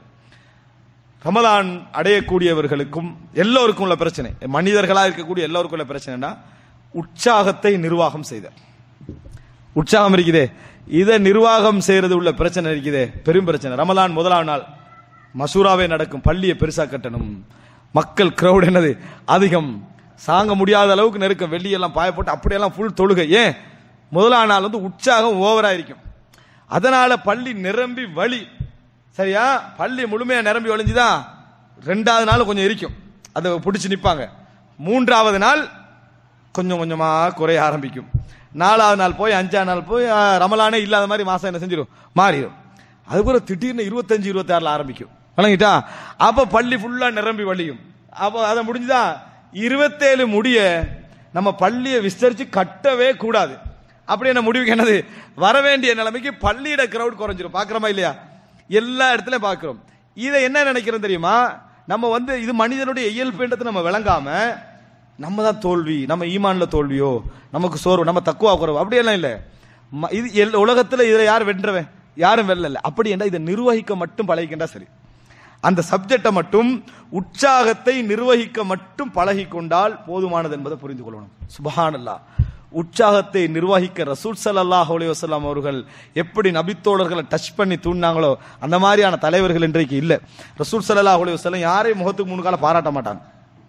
ரமலான் அடையக்கூடியவர்களுக்கும் எல்லோருக்கும் உள்ள பிரச்சனை மனிதர்களா இருக்கக்கூடிய எல்லோருக்கும் உள்ள பிரச்சனைனா உற்சாகத்தை நிர்வாகம் செய்தல் உற்சாகம் இருக்குதே இதை நிர்வாகம் செய்யறது உள்ள பிரச்சனை இருக்குதே பெரும் பிரச்சனை ரமலான் முதலாம் நாள் மசூராவே நடக்கும் பள்ளியை பெருசா கட்டணும் மக்கள் கிரௌட் என்னது அதிகம் சாங்க முடியாத அளவுக்கு நெருக்கம் வெள்ளியெல்லாம் பாய போட்டு அப்படியெல்லாம் ஃபுல் தொழுகை ஏன் முதலாம் நாள் வந்து உற்சாகம் ஓவரா இருக்கும் அதனால பள்ளி நிரம்பி வழி சரியா பள்ளி முழுமையா நிரம்பி வழிஞ்சுதான் ரெண்டாவது நாள் கொஞ்சம் இருக்கும் அதை பிடிச்சு நிப்பாங்க மூன்றாவது நாள் கொஞ்சம் கொஞ்சமா குறைய ஆரம்பிக்கும் நாலாவது நாள் போய் அஞ்சாவது நாள் போய் ஆ, ரமலானே இல்லாத மாதிரி மாசம் என்ன செஞ்சிடும் மாறிடும் அதுக்கப்புறம் திடீர்னு இருபத்தஞ்சு இருபத்தி ஆறுல ஆரம்பிக்கும் வழங்கிட்டா அப்ப பள்ளி ஃபுல்லா நிரம்பி வழியும் அப்ப அதை முடிஞ்சுதா இருபத்தேழு முடிய நம்ம பள்ளியை விஸ்தரிச்சு கட்டவே கூடாது அப்படி என்ன முடிவுக்கு என்னது வர வேண்டிய நிலைமைக்கு பள்ளியிட கிரவுட் குறைஞ்சிரும் பாக்குறோமா இல்லையா எல்லா இடத்துலயும் பாக்குறோம் இதை என்ன நினைக்கிறோம் தெரியுமா நம்ம வந்து இது மனிதனுடைய இயல்புன்றது நம்ம விளங்காம நம்ம தான் தோல்வி நம்ம ஈமான்ல தோல்வியோ நமக்கு சோர்வு நம்ம தக்குவா குறைவு அப்படியெல்லாம் இல்ல ம- இது எல்- உலகத்துல இதுல யார் வென்றவன் யாரும் வெல்லல அப்படி என்றா இதை நிர்வகிக்க மட்டும் பழகிக்கின்றா சரி அந்த சப்ஜெக்டை மட்டும் உற்சாகத்தை நிர்வகிக்க மட்டும் பழகி கொண்டால் போதுமானது என்பதை புரிந்து கொள்ளணும் சுபஹானல்லா உற்சாகத்தை நிர்வகிக்க ரசூல் ஸல்லல்லாஹு அலைஹி வஸல்லம் அவர்கள் எப்படி நபித்தோழர்களை டச் பண்ணி தூண்டினாங்களோ அந்த மாதிரியான தலைவர்கள் இன்றைக்கு இல்ல ரசூல் ஸல்லல்லாஹு அலைஹி வஸல்லம் யாரையும் முகத்துக்கு முன்கால பாராட்ட மாட்டாங்க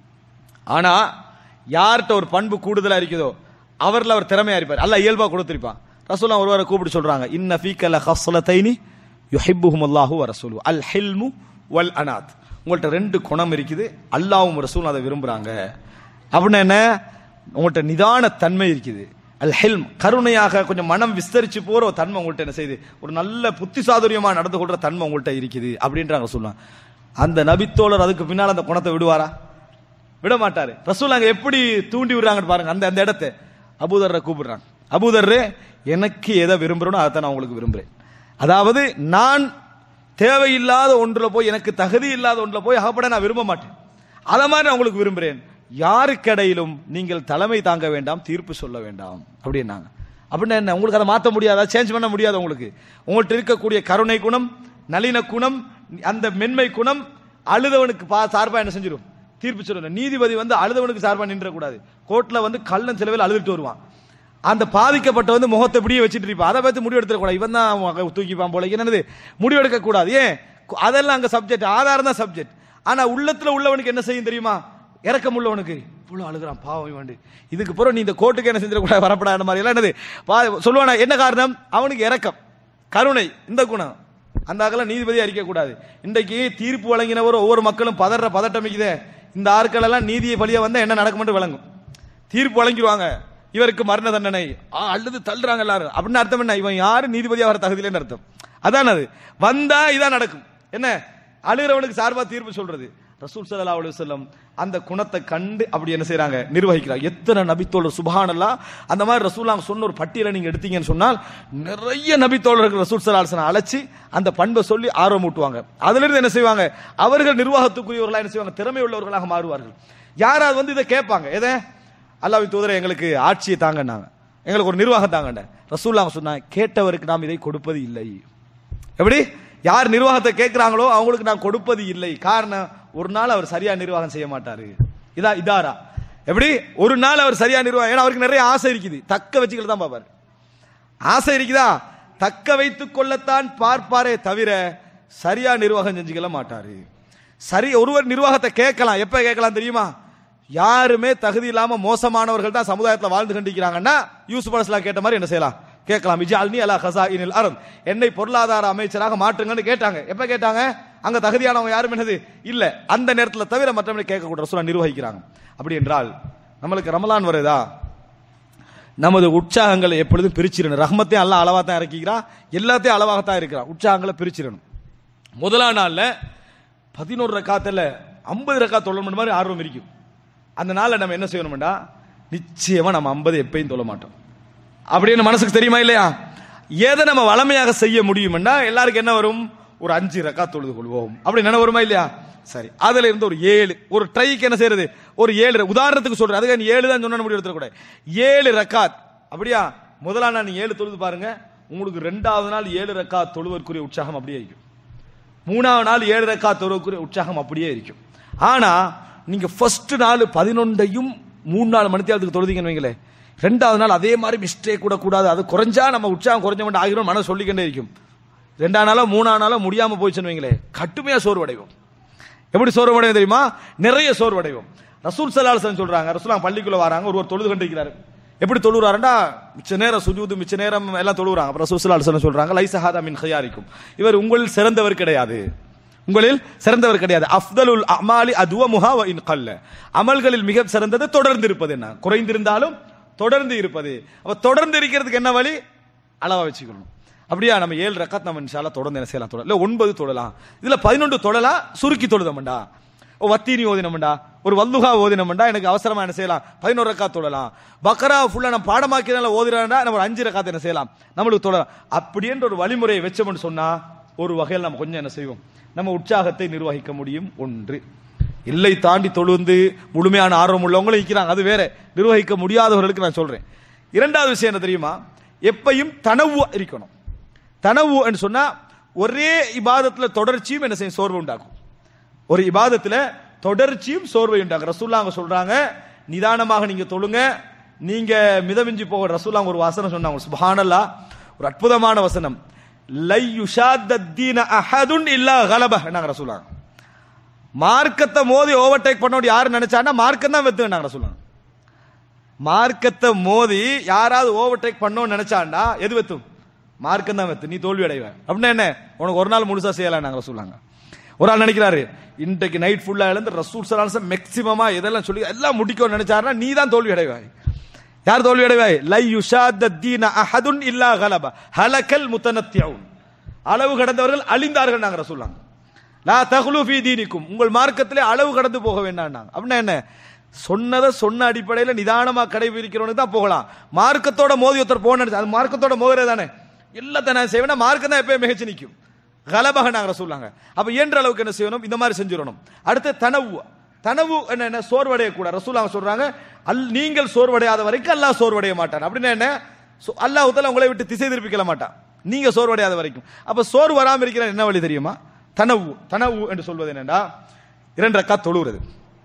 ஆனா யார்கிட்ட ஒரு பண்பு கூடுதலா இருக்குதோ அவர்ல அவர் திறமையா இருப்பார் அல்ல இயல்பா கொடுத்திருப்பான் ரசூலா ஒருவரை கூப்பிட்டு சொல்றாங்க இன்ன ஃபீக்கல ஹஸ்லத்தைனி யுஹிப்புஹும் அல்லாஹு வ ரசூலு அல் ஹில்மு வல் அனாத் உங்கள்ட்ட ரெண்டு குணம் இருக்குது அல்லாஹ்வும் ரசூலும் அதை விரும்புறாங்க அப்படின்னா என்ன உங்கள்ட்ட நிதான தன்மை இருக்குது அல் ஹில்ம் கருணையாக கொஞ்சம் மனம் விஸ்தரிச்சு போற ஒரு தன்மை உங்கள்ட்ட என்ன செய்யுது ஒரு நல்ல புத்தி சாதுரியமா நடந்து கொள்ற தன்மை உங்கள்ட்ட இருக்குது அப்படின்றாங்க சொல்லுவாங்க அந்த நபித்தோழர் அதுக்கு பின்னால் அந்த குணத்தை விடுவாரா விட மாட்டாரு ரசூல் அங்க எப்படி தூண்டி விடுறாங்கன்னு பாருங்க அந்த அந்த இடத்தை அபூதர்ரை கூப்பிடுறாங்க அபூதர்ரே எனக்கு எதை விரும்புறேனோ அதை நான் உங்களுக்கு விரும்புறேன் அதாவது நான் தேவையில்லாத ஒன்றுல போய் எனக்கு தகுதி இல்லாத ஒன்றுல போய் அகப்பட நான் விரும்ப மாட்டேன் அதை மாதிரி நான் உங்களுக்கு விரும்புறேன் யாருக்கிடையிலும் நீங்கள் தலைமை தாங்க வேண்டாம் தீர்ப்பு சொல்ல வேண்டாம் அப்படின்னாங்க அப்படின்னா என்ன உங்களுக்கு அதை மாற்ற முடியாதா சேஞ்ச் பண்ண முடியாது உங்களுக்கு உங்கள்கிட்ட இருக்கக்கூடிய கருணை குணம் நளின குணம் அந்த மென்மை குணம் அழுதவனுக்கு பா சார்பா என்ன செஞ்சிடும் தீர்ப்பு சொல்லணும் நீதிபதி வந்து அழுதவனுக்கு சார்பா நின்றக்கூடாது கோர்ட்ல வந்து கள்ளன் சில பேர் அழுதுட்டு வருவான் அந்த பாதிக்கப்பட்ட வந்து முகத்தை இப்படியே வச்சுட்டு இருப்பான் அதை பார்த்து முடிவு எடுத்துக்கூடாது இவன் தான் அவன் தூக்கிப்பான் போல என்னது முடிவு எடுக்க கூடாது ஏன் அதெல்லாம் அங்க சப்ஜெக்ட் ஆதாரம் தான் சப்ஜெக்ட் ஆனா உள்ளத்துல உள்ளவனுக்கு என்ன செய்யும் தெரியுமா இறக்கம் உள்ளவனுக்கு இவ்வளவு அழுகிறான் பாவம் இவன் இதுக்கு பிறகு நீ இந்த கோர்ட்டுக்கு என்ன செஞ்சிடக்கூடாது வரப்படாத மாதிரி எல்லாம் என்னது பா- சொல்லுவானா என்ன காரணம் அவனுக்கு இறக்கம் கருணை இந்த குணம் அந்த ஆக்கெல்லாம் நீதிபதி அறிக்க கூடாது இன்றைக்கு தீர்ப்பு வழங்கினவர் ஒவ்வொரு மக்களும் பதற பதட்டமிக்குதே இந்த ஆட்கள் எல்லாம் நீதியை பழிய வந்தா என்ன நடக்கும்னு விளங்கும் தீர்ப்பு வழங்கிடுவாங்க இவருக்கு மரண தண்டனை ஆ, அழுது தள்ளுறாங்க எல்லாரும் அப்படின்னு அர்த்தம் என்ன இவன் யாரு நீதிபதியா வர தகுதியிலேன்னு அர்த்தம் அதான் அது வந்தா இதான் நடக்கும் என்ன அழுகிறவனுக்கு சார்பா தீர்ப்பு சொல்றது ரசூல் ஸல்லல்லாஹு அலைஹி வஸல்லம் அந்த குணத்தை கண்டு அப்படி என்ன செய்றாங்க நிர்வகிக்கிறாங்க எத்தனை நபித்தோழர் சுபஹானல்லாஹ் அந்த மாதிரி ரசூலாங்க சொன்ன ஒரு பட்டியலை நீங்க எடுத்தீங்கன்னு சொன்னால் நிறைய நபித்தோழர்கள் ரசூல் ஸல்லல்லாஹு அலைஹி வஸல்லம் அழைச்சி அந்த பண்பை சொல்லி ஆர்வம் ஊட்டுவாங்க அதுல இருந்து என்ன செய்வாங்க அவர்கள் நிர்வாகத்துக்குரியவர்களா என்ன செய்வாங்க திறமை உள்ளவர்களாக மாறுவார்கள் யாராவது வந்து இதை கேட்பாங்க எதை அல்லாஹ்வின் தூதரை எங்களுக்கு ஆட்சியை தாங்கன்னாங்க எங்களுக்கு ஒரு நிர்வாகம் தாங்கண்ட ரசூல்லாங்க சொன்னாங்க கேட்டவருக்கு நாம் இதை கொடுப்பது இல்லை எப்படி யார் நிர்வாகத்தை கேட்கிறாங்களோ அவங்களுக்கு நான் கொடுப்பது இல்லை காரணம் ஒரு நாள் அவர் சரியா நிர்வாகம் செய்ய மாட்டாரு இதா இதாரா எப்படி ஒரு நாள் அவர் சரியா நிர்வாகம் ஏன்னா அவருக்கு நிறைய ஆசை இருக்குது தக்க வச்சுக்கிறது தான் பார்ப்பாரு ஆசை இருக்குதா தக்க வைத்துக் கொள்ளத்தான் பார்ப்பாரே தவிர சரியா நிர்வாகம் செஞ்சுக்கல மாட்டாரு சரி ஒருவர் நிர்வாகத்தை கேட்கலாம் எப்ப கேட்கலாம் தெரியுமா யாருமே தகுதி இல்லாம மோசமானவர்கள் தான் சமுதாயத்துல வாழ்ந்து கண்டிக்கிறாங்கன்னா யூசுப் அலைஹிஸ்ஸலாம் கேட்ட மாதிரி என்ன செய்யலாம் கேட்கலாம் இஜால்னி அலா ஹசா இனில் அருள் என்னை பொருளாதார அமைச்சராக மாற்றுங்கன்னு கேட்டாங்க எப்ப கேட்டாங்க அங்க தகுதியானவங்க யாரும் என்னது இல்ல அந்த நேரத்துல தவிர மற்றவங்களை கேட்கக்கூட ரசூலா நிர்வகிக்கிறாங்க அப்படி என்றால் நம்மளுக்கு ரமலான் வருதா நமது உற்சாகங்களை எப்பொழுதும் பிரிச்சிடணும் ரஹ்மத்தையும் அல்ல அளவா தான் இறக்கிக்கிறான் எல்லாத்தையும் அளவாகத்தான் இருக்கிறான் உற்சாகங்களை பிரிச்சிடணும் முதலாம் நாள்ல பதினோரு ரக்காத்துல ஐம்பது ரக்கா தொழணும் மாதிரி ஆர்வம் இருக்கும் அந்த நாள்ல நம்ம என்ன செய்யணும்டா நிச்சயமா நம்ம ஐம்பது எப்பயும் தொழ மாட்டோம் அப்படின்னு மனசுக்கு தெரியுமா இல்லையா எதை நம்ம வளமையாக செய்ய முடியும்னா எல்லாருக்கும் என்ன வரும் ஒரு அஞ்சு ரக்கா தொழுது கொள்வோம் அப்படி என்ன வருமா இல்லையா சரி அதுல இருந்து ஒரு ஏழு ஒரு ட்ரைக்கு என்ன செய்யறது ஒரு ஏழு உதாரணத்துக்கு சொல்றேன் அதுக்கு நீ ஏழு தான் சொன்ன முடிவு எடுத்துக்கூடாது ஏழு ரக்காத் அப்படியா முதலாம் நாள் நீ ஏழு தொழுது பாருங்க உங்களுக்கு ரெண்டாவது நாள் ஏழு ரக்காத் தொழுவதற்குரிய உற்சாகம் அப்படியே இருக்கும் மூணாவது நாள் ஏழு ரக்கா தொழுவதற்குரிய உற்சாகம் அப்படியே இருக்கும் ஆனா நீங்க ஃபர்ஸ்ட் நாள் பதினொன்றையும் மூணு நாலு மணித்தியாலத்துக்கு தொழுதீங்கன்னு வைங்களேன் ரெண்டாவது நாள் அதே மாதிரி மிஸ்டேக் கூட கூடாது அது குறைஞ்சா நம்ம உற்சாகம் குறைஞ்ச மட்டும் ஆகிரும் மனசு சொல்லிக்கிட்டே இருக்கும் ரெண்டாம் நாளோ மூணாம் நாளோ முடியாம போயிடுச்சுன்னு வைங்களேன் கட்டுமையா சோர்வடைவோம் எப்படி சோர்வடையும் தெரியுமா நிறைய சோர்வடைவோம் ரசூல் சலாஹன் சொல்றாங்க ரசூல் பள்ளிக்குள்ள வராங்க ஒருவர் தொழுது கண்டிருக்கிறாரு எப்படி தொழுறாருண்டா மிச்ச நேரம் சுஜூது மிச்ச நேரம் எல்லாம் தொழுறாங்க அப்புறம் ரசூல் சலாஹன் சொல்றாங்க லைசஹாதா மின் ஹயாரிக்கும் இவர் உங்களில் சிறந்தவர் கிடையாது உங்களில் சிறந்தவர் கிடையாது அஃதலுல் அமாலி அதுவ முஹா வ இன் கல்ல அமல்களில் மிக சிறந்தது தொடர்ந்து இருப்பது என்ன குறைந்திருந்தாலும் தொடர்ந்து இருப்பது அப்ப தொடர்ந்து இருக்கிறதுக்கு என்ன வழி அளவா வச்சுக்கணும் அப்படியா நம்ம ஏழு ரக்காத் நம்ம இன்ஷால்லா தொடர்ந்து என்ன செய்யலாம் தொடர இல்ல ஒன்பது தொழலாம் இதுல பதினொன்று தொழலாம் சுருக்கி தொழுதமண்டா ஓ வத்தீனி ஓதினமண்டா ஒரு வல்லுகா ஓதினமண்டா எனக்கு அவசரமா என்ன செய்யலாம் பதினோரு ரக்காத் தொழலாம் பக்ரா ஃபுல்லா நம்ம பாடமாக்கிறனால ஓதினா நம்ம ஒரு அஞ்சு ரக்காத் என்ன செய்யலாம் நம்மளுக்கு தொழலாம் அப்படின்ற ஒரு வழிமுறையை வச்சோம்னு சொன்னா ஒரு வகையில் நம்ம கொஞ்சம் என்ன செய்வோம் நம்ம உற்சாகத்தை நிர்வகிக்க முடியும் ஒன்று இல்லை தாண்டி தொழுந்து முழுமையான ஆர்வம் உள்ளவங்களும் இருக்கிறாங்க அது வேற நிர்வகிக்க முடியாதவர்களுக்கு நான் சொல்றேன் இரண்டாவது விஷயம் என்ன தெரியுமா எப்பையும் தனவு இருக்கணும் தனவு சொன்னா ஒரே இபாதத்துல தொடர்ச்சியும் என்ன செய்யும் சோர்வு உண்டாக்கும் ஒரு இபாதத்துல தொடர்ச்சியும் சோர்வை உண்டாகும் ரசூல்லா அவங்க சொல்றாங்க நிதானமாக நீங்க தொழுங்க நீங்க மிதமிஞ்சி போக ரசூல்லா ஒரு வசனம் சொன்னாங்க சுபஹானல்லா ஒரு அற்புதமான வசனம் லை யுஷாத்தீன அஹதுன் இல்லா கலப நாங்க ரசூல்லா மார்க்கத்தை மோதி ஓவர்டேக் பண்ணோடு யாரு நினைச்சான்னா மார்க்கம் தான் வெத்து நாங்க ரசூல்லா மார்க்கத்தை மோதி யாராவது ஓவர்டேக் பண்ணோம்னு நினைச்சாண்டா எது வெத்தும் மார்க்கம் தான் வெத்து நீ தோல்வி அடைவ அப்படின்னா என்ன உனக்கு ஒரு நாள் முழுசா செய்யலாம் நாங்க சொல்லாங்க ஒரு ஆள் நினைக்கிறாரு இன்றைக்கு நைட் ஃபுல்லா எழுந்து ரசூல் சலாசம் மேக்சிமமா இதெல்லாம் சொல்லி எல்லாம் முடிக்கணும்னு நினைச்சாருன்னா நீ தான் தோல்வி அடைவாய் யார் தோல்வி அடைவாய் லை யுஷாத்த தீன அஹதுன் இல்லா கலப ஹலக்கல் முத்தனத்தியவுன் அளவு கடந்தவர்கள் அழிந்தார்கள் நாங்க சொல்லாங்க லா தகுலு ஃபீ தீனிக்கும் உங்கள் மார்க்கத்திலே அளவு கடந்து போக வேண்டாம் அப்படின்னா என்ன சொன்னதை சொன்ன அடிப்படையில் நிதானமா கடைபிடிக்கிறவனுக்கு தான் போகலாம் மார்க்கத்தோட மோதி ஒருத்தர் போன அது மார்க்கத்தோட மோதுறது தானே எல்லாத்த நான் செய்வேன்னா மார்க்கம் தான் எப்பயும் மிகச்சு நிற்கும் கலபக நாங்க சொல்லாங்க அப்ப இயன்ற அளவுக்கு என்ன செய்யணும் இந்த மாதிரி செஞ்சிடணும் அடுத்து தனவு தனவு என்ன என்ன சோர்வடைய கூட ரசூலாங்க சொல்றாங்க அல் நீங்கள் சோர்வடையாத வரைக்கும் அல்லாஹ் சோர்வடைய மாட்டான் அப்படின்னா என்ன சோ- அல்லாஹ் உத்தல உங்களை விட்டு திசை திருப்பிக்கல மாட்டான் நீங்க சோர்வடையாத வரைக்கும் அப்ப சோர்வு வராம இருக்கிற என்ன வழி தெரியுமா தனவு தனவு என்று சொல்வது என்னடா இரண்டு ரக்கா தொழுகிறது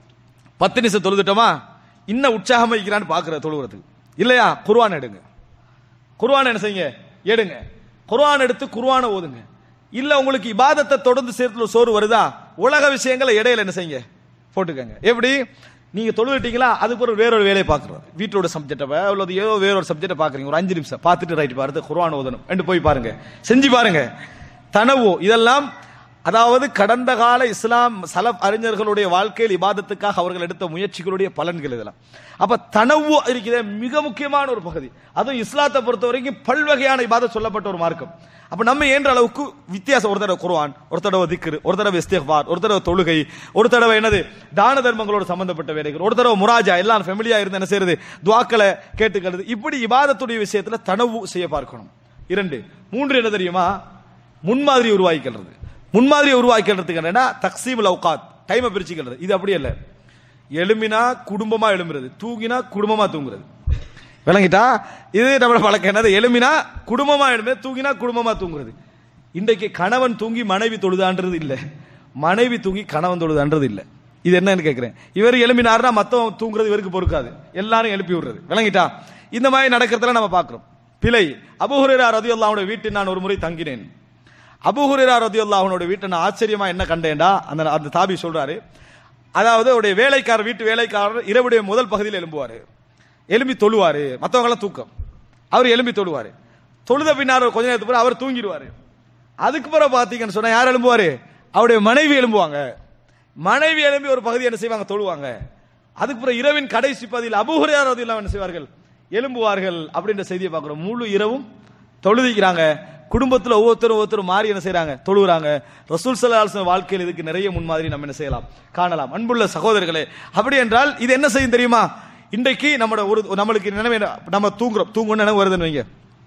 பத்து நிமிஷம் தொழுதுட்டோமா இன்னும் உற்சாகமா இருக்கிறான்னு பாக்குற தொழுகிறதுக்கு இல்லையா குர்ஆன் எடுங்க குர்ஆன் என்ன செய்யுங்க எடுங்க குர்ஆன் எடுத்து குர்ஆனை ஓதுங்க இல்ல உங்களுக்கு இபாதத்தை தொடர்ந்து சேர்த்துல சோறு வருதா உலக விஷயங்களை இடையில என்ன செய்யுங்க போட்டுக்கங்க எப்படி நீங்க தொழுதுட்டீங்களா அதுக்கு ஒரு வேறொரு வேலையை பார்க்கறது வீட்டோட சப்ஜெக்டை அல்லது ஏதோ வேறொரு சப்ஜெக்டை பார்க்கறீங்க ஒரு அஞ்சு நிமிஷம் பார்த்துட்டு ரைட் பாருது குர்ஆன் ஓதணும் என்று போய் பாருங்க செஞ்சு பாருங்க தனவோ இதெல்லாம் அதாவது கடந்த கால இஸ்லாம் சலப் அறிஞர்களுடைய வாழ்க்கையில் இபாதத்துக்காக அவர்கள் எடுத்த முயற்சிகளுடைய பலன்கள் இதெல்லாம் அப்ப தனவு இருக்கிற மிக முக்கியமான ஒரு பகுதி அதுவும் இஸ்லாத்தை பொறுத்த வரைக்கும் பல்வகையான இபாதத் சொல்லப்பட்ட ஒரு மார்க்கம் அப்ப நம்ம ஏன்ற அளவுக்கு வித்தியாசம் ஒரு தடவை குர்ஆன் ஒரு தடவை திக்ரு ஒரு தடவை இஸ்திக்பார் ஒரு தடவை தொழுகை ஒரு தடவை என்னது தான தர்மங்களோடு சம்பந்தப்பட்ட வேலைகள் ஒரு தடவை முராஜா எல்லாம் ஃபெமிலியா இருந்து என்ன செய்யறது துவாக்களை கேட்டுக்கிறது இப்படி இபாதத்துடைய விஷயத்துல தனவு செய்ய பார்க்கணும் இரண்டு மூன்று என்ன தெரியுமா முன்மாதிரி உருவாக்கிக்கிறது முன்மாதிரி உருவாக்கிறதுக்கு என்னன்னா தக்சீம் லவுகாத் டைமை பிரிச்சுக்கிறது இது அப்படி இல்ல எழுமினா குடும்பமா எழும்புறது தூங்கினா குடும்பமா தூங்குறது விளங்கிட்டா இது நம்மளோட பழக்கம் என்னது எழுமினா குடும்பமா எழும்புறது தூங்கினா குடும்பமா தூங்குறது இன்றைக்கு கணவன் தூங்கி மனைவி தொழுதான்றது இல்ல மனைவி தூங்கி கணவன் தொழுதான்றது இல்ல இது என்னன்னு கேட்கிறேன் இவர் எழுப்பினாருன்னா மத்தவன் தூங்குறது இவருக்கு பொறுக்காது எல்லாரும் எழுப்பி விடுறது விளங்கிட்டா இந்த மாதிரி நடக்கிறதுல நம்ம பார்க்கிறோம் பிழை அபுஹுரேரா ரதியுல்லாவுடைய வீட்டில் நான் ஒரு முறை தங்கினேன் அபுஹுரேரா ரதியுல்லா அவனோட வீட்டை நான் ஆச்சரியமா என்ன கண்டேன்டா அந்த அந்த தாபி சொல்றாரு அதாவது அவருடைய வேலைக்காரர் வீட்டு வேலைக்காரர் இரவுடைய முதல் பகுதியில் எழும்புவாரு எலும்பி தொழுவாரு மற்றவங்க எல்லாம் தூக்கம் அவர் எலும்பி தொழுவாரு தொழுத பின்னார் கொஞ்ச நேரத்துக்கு பிறகு அவர் தூங்கிடுவாரு அதுக்கு பிறகு பாத்தீங்கன்னு சொன்னா யார் எழும்புவாரு அவருடைய மனைவி எழும்புவாங்க மனைவி எழும்பி ஒரு பகுதி என்ன செய்வாங்க தொழுவாங்க அதுக்கு பிறகு இரவின் கடைசி பகுதியில் அபுஹுரையார் ரதியுல்லா என்ன செய்வார்கள் எழும்புவார்கள் அப்படின்ற செய்தியை பார்க்கிறோம் முழு இரவும் தொழுதிக்கிறாங்க குடும்பத்துல ஒவ்வொருத்தரும் ஒவ்வொருத்தரும் மாறி என்ன செய்றாங்க தொழுகிறாங்க ரசூல் சல்லாஹ் வாழ்க்கையில் இதுக்கு நிறைய முன்மாதிரி நம்ம என்ன செய்யலாம் காணலாம் அன்புள்ள சகோதரர்களே அப்படி என்றால் இது என்ன செய்யும் தெரியுமா இன்றைக்கு நம்மளோட ஒரு நம்மளுக்கு நினைவு என்ன? நம்ம தூங்குறோம் தூங்கணும் நினைவு வருதுன்னு வைங்க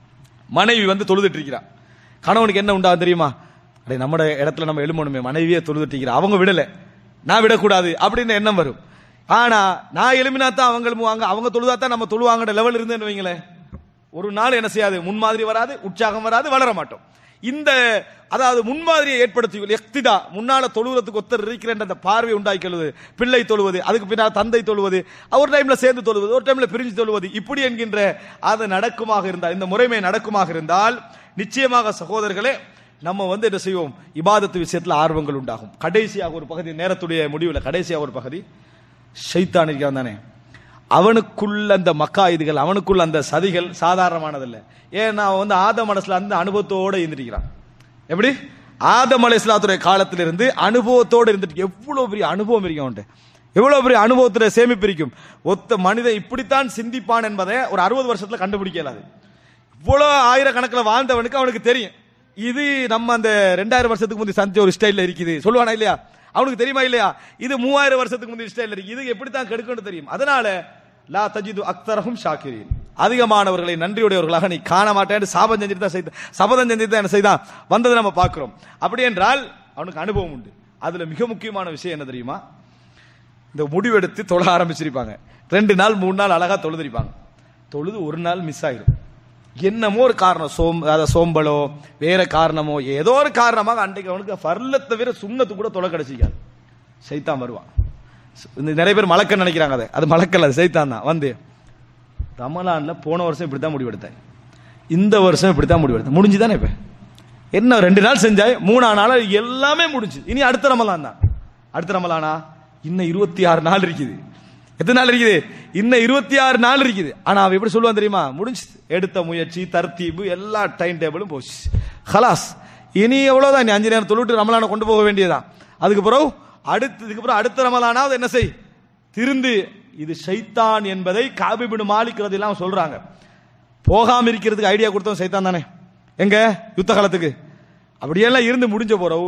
மனைவி வந்து தொழுதுட்டு இருக்கிறா கணவனுக்கு என்ன உண்டாகும் தெரியுமா அடே நம்ம இடத்துல நம்ம எழுமணுமே மனைவியே தொழுதுட்டு இருக்கிறா அவங்க விடல நான் விடக்கூடாது அப்படின்னு எண்ணம் வரும் ஆனா நான் எழுமினா தான் அவங்க எழும்புவாங்க அவங்க தொழுதா தான் நம்ம தொழுவாங்கன்ற லெவல் இருந்தேன்னு வைங்களேன் ஒரு நாள் என்ன செய்யாது முன்மாதிரி வராது உற்சாகம் வராது வளர மாட்டோம் இந்த அதாவது முன்மாதிரியை ஏற்படுத்தி எக்திதா முன்னால தொழுவதுக்கு ஒருத்தர் இருக்கிற அந்த பார்வை உண்டாக்கிடுவது பிள்ளை தொழுவது அதுக்கு பின்னால் தந்தை தொழுவது ஒரு டைம்ல சேர்ந்து தொழுவது ஒரு டைம்ல பிரிஞ்சு தொழுவது இப்படி என்கின்ற அது நடக்குமாக இருந்தால் இந்த முறைமை நடக்குமாக இருந்தால் நிச்சயமாக சகோதரர்களே நம்ம வந்து என்ன செய்வோம் இபாதத்து விஷயத்துல ஆர்வங்கள் உண்டாகும் கடைசியாக ஒரு பகுதி நேரத்துடைய முடிவில் கடைசியாக ஒரு பகுதி ஷைத்தான் இருக்கிறான் தானே அவனுக்குள்ள அந்த மக்கா இதுகள் அவனுக்குள்ள அந்த சதிகள் சாதாரணமானதல்ல ஏன்னா அவன் வந்து ஆத மனசுல அந்த அனுபவத்தோட இருந்துருக்கிறான் எப்படி ஆதம் அலைஹிஸ்ஸலாத்துடைய காலத்திலிருந்து அனுபவத்தோடு இருந்துட்டு எவ்வளவு பெரிய அனுபவம் இருக்கும் அவன்கிட்ட எவ்வளவு பெரிய அனுபவத்துல சேமிப்பு இருக்கும் ஒத்த மனிதன் இப்படித்தான் சிந்திப்பான் என்பதை ஒரு அறுபது வருஷத்துல கண்டுபிடிக்க இயலாது இவ்வளவு ஆயிரக்கணக்கில் வாழ்ந்தவனுக்கு அவனுக்கு தெரியும் இது நம்ம அந்த ரெண்டாயிரம் வருஷத்துக்கு முந்தைய சந்திச்ச ஒரு ஸ்டைல்ல இருக்குது சொல்லுவானா இல்லையா அவனுக்கு தெரியுமா இல்லையா இது மூவாயிரம் வருஷத்துக்கு முந்தைய ஸ்டைல் இருக்கு இது எப்படித்தான் கெடுக்கணும் தெரியும் அதனால லா தஜிது அக்தரஹும் ஷாக்கிரீன் அதிகமானவர்களை நன்றியுடையவர்களாக நீ காண மாட்டேன்னு சாபம் செஞ்சுட்டு தான் செய்த சபதம் செஞ்சுட்டு தான் என்ன செய்தான் வந்ததை நம்ம பார்க்கிறோம் அப்படி என்றால் அவனுக்கு அனுபவம் உண்டு அதுல மிக முக்கியமான விஷயம் என்ன தெரியுமா இந்த முடிவெடுத்து தொழ ஆரம்பிச்சிருப்பாங்க ரெண்டு நாள் மூணு நாள் அழகா தொழுதிருப்பாங்க தொழுது ஒரு நாள் மிஸ் ஆயிடும் என்னமோ ஒரு காரணம் சோம் அத சோம்பலோ வேற காரணமோ ஏதோ ஒரு காரணமாக அன்றைக்கு அவனுக்கு ஃபர்ல தவிர சுண்ணத்து கூட தொலை கிடைச்சிக்காது சைத்தான் வருவான் இந்த நிறைய பேர் மலக்கன்னு நினைக்கிறாங்க அதை அது மலக்கல் அது சைத்தான் தான் வந்து ரமலான்ல போன வருஷம் இப்படி தான் முடிவெடுத்தேன் இந்த வருஷம் இப்படி தான் முடிவெடுத்தேன் முடிஞ்சுதானே இப்ப என்ன ரெண்டு நாள் செஞ்சாய் மூணா நாள் எல்லாமே முடிஞ்சு இனி அடுத்த ரமலான் தான் அடுத்த ரமலானா இன்னும் இருபத்தி ஆறு நாள் இருக்குது எத்தனை நாள் இருக்குது இன்னும் இருபத்தி ஆறு நாள் இருக்குது ஆனா அவன் எப்படி சொல்லுவான் தெரியுமா முடிஞ்சு எடுத்த முயற்சி தர்த்தீபு எல்லா டைம் டேபிளும் போச்சு ஹலாஸ் இனி எவ்வளவுதான் நீ அஞ்சு நேரம் தொழுட்டு ரமலானை கொண்டு போக வேண்டியதான் அதுக்கு பிறகு அடுத்து இதுக்கு பிறகு அடுத்த ரமலானாவது என்ன செய் திருந்து இது ஷைத்தான் என்பதை காபிபின் மாலிக் ரதிலாம் சொல்றாங்க போகாம இருக்கிறதுக்கு ஐடியா கொடுத்தவன் சைத்தான் தானே எங்க யுத்த காலத்துக்கு அப்படியெல்லாம் இருந்து முடிஞ்ச போறவு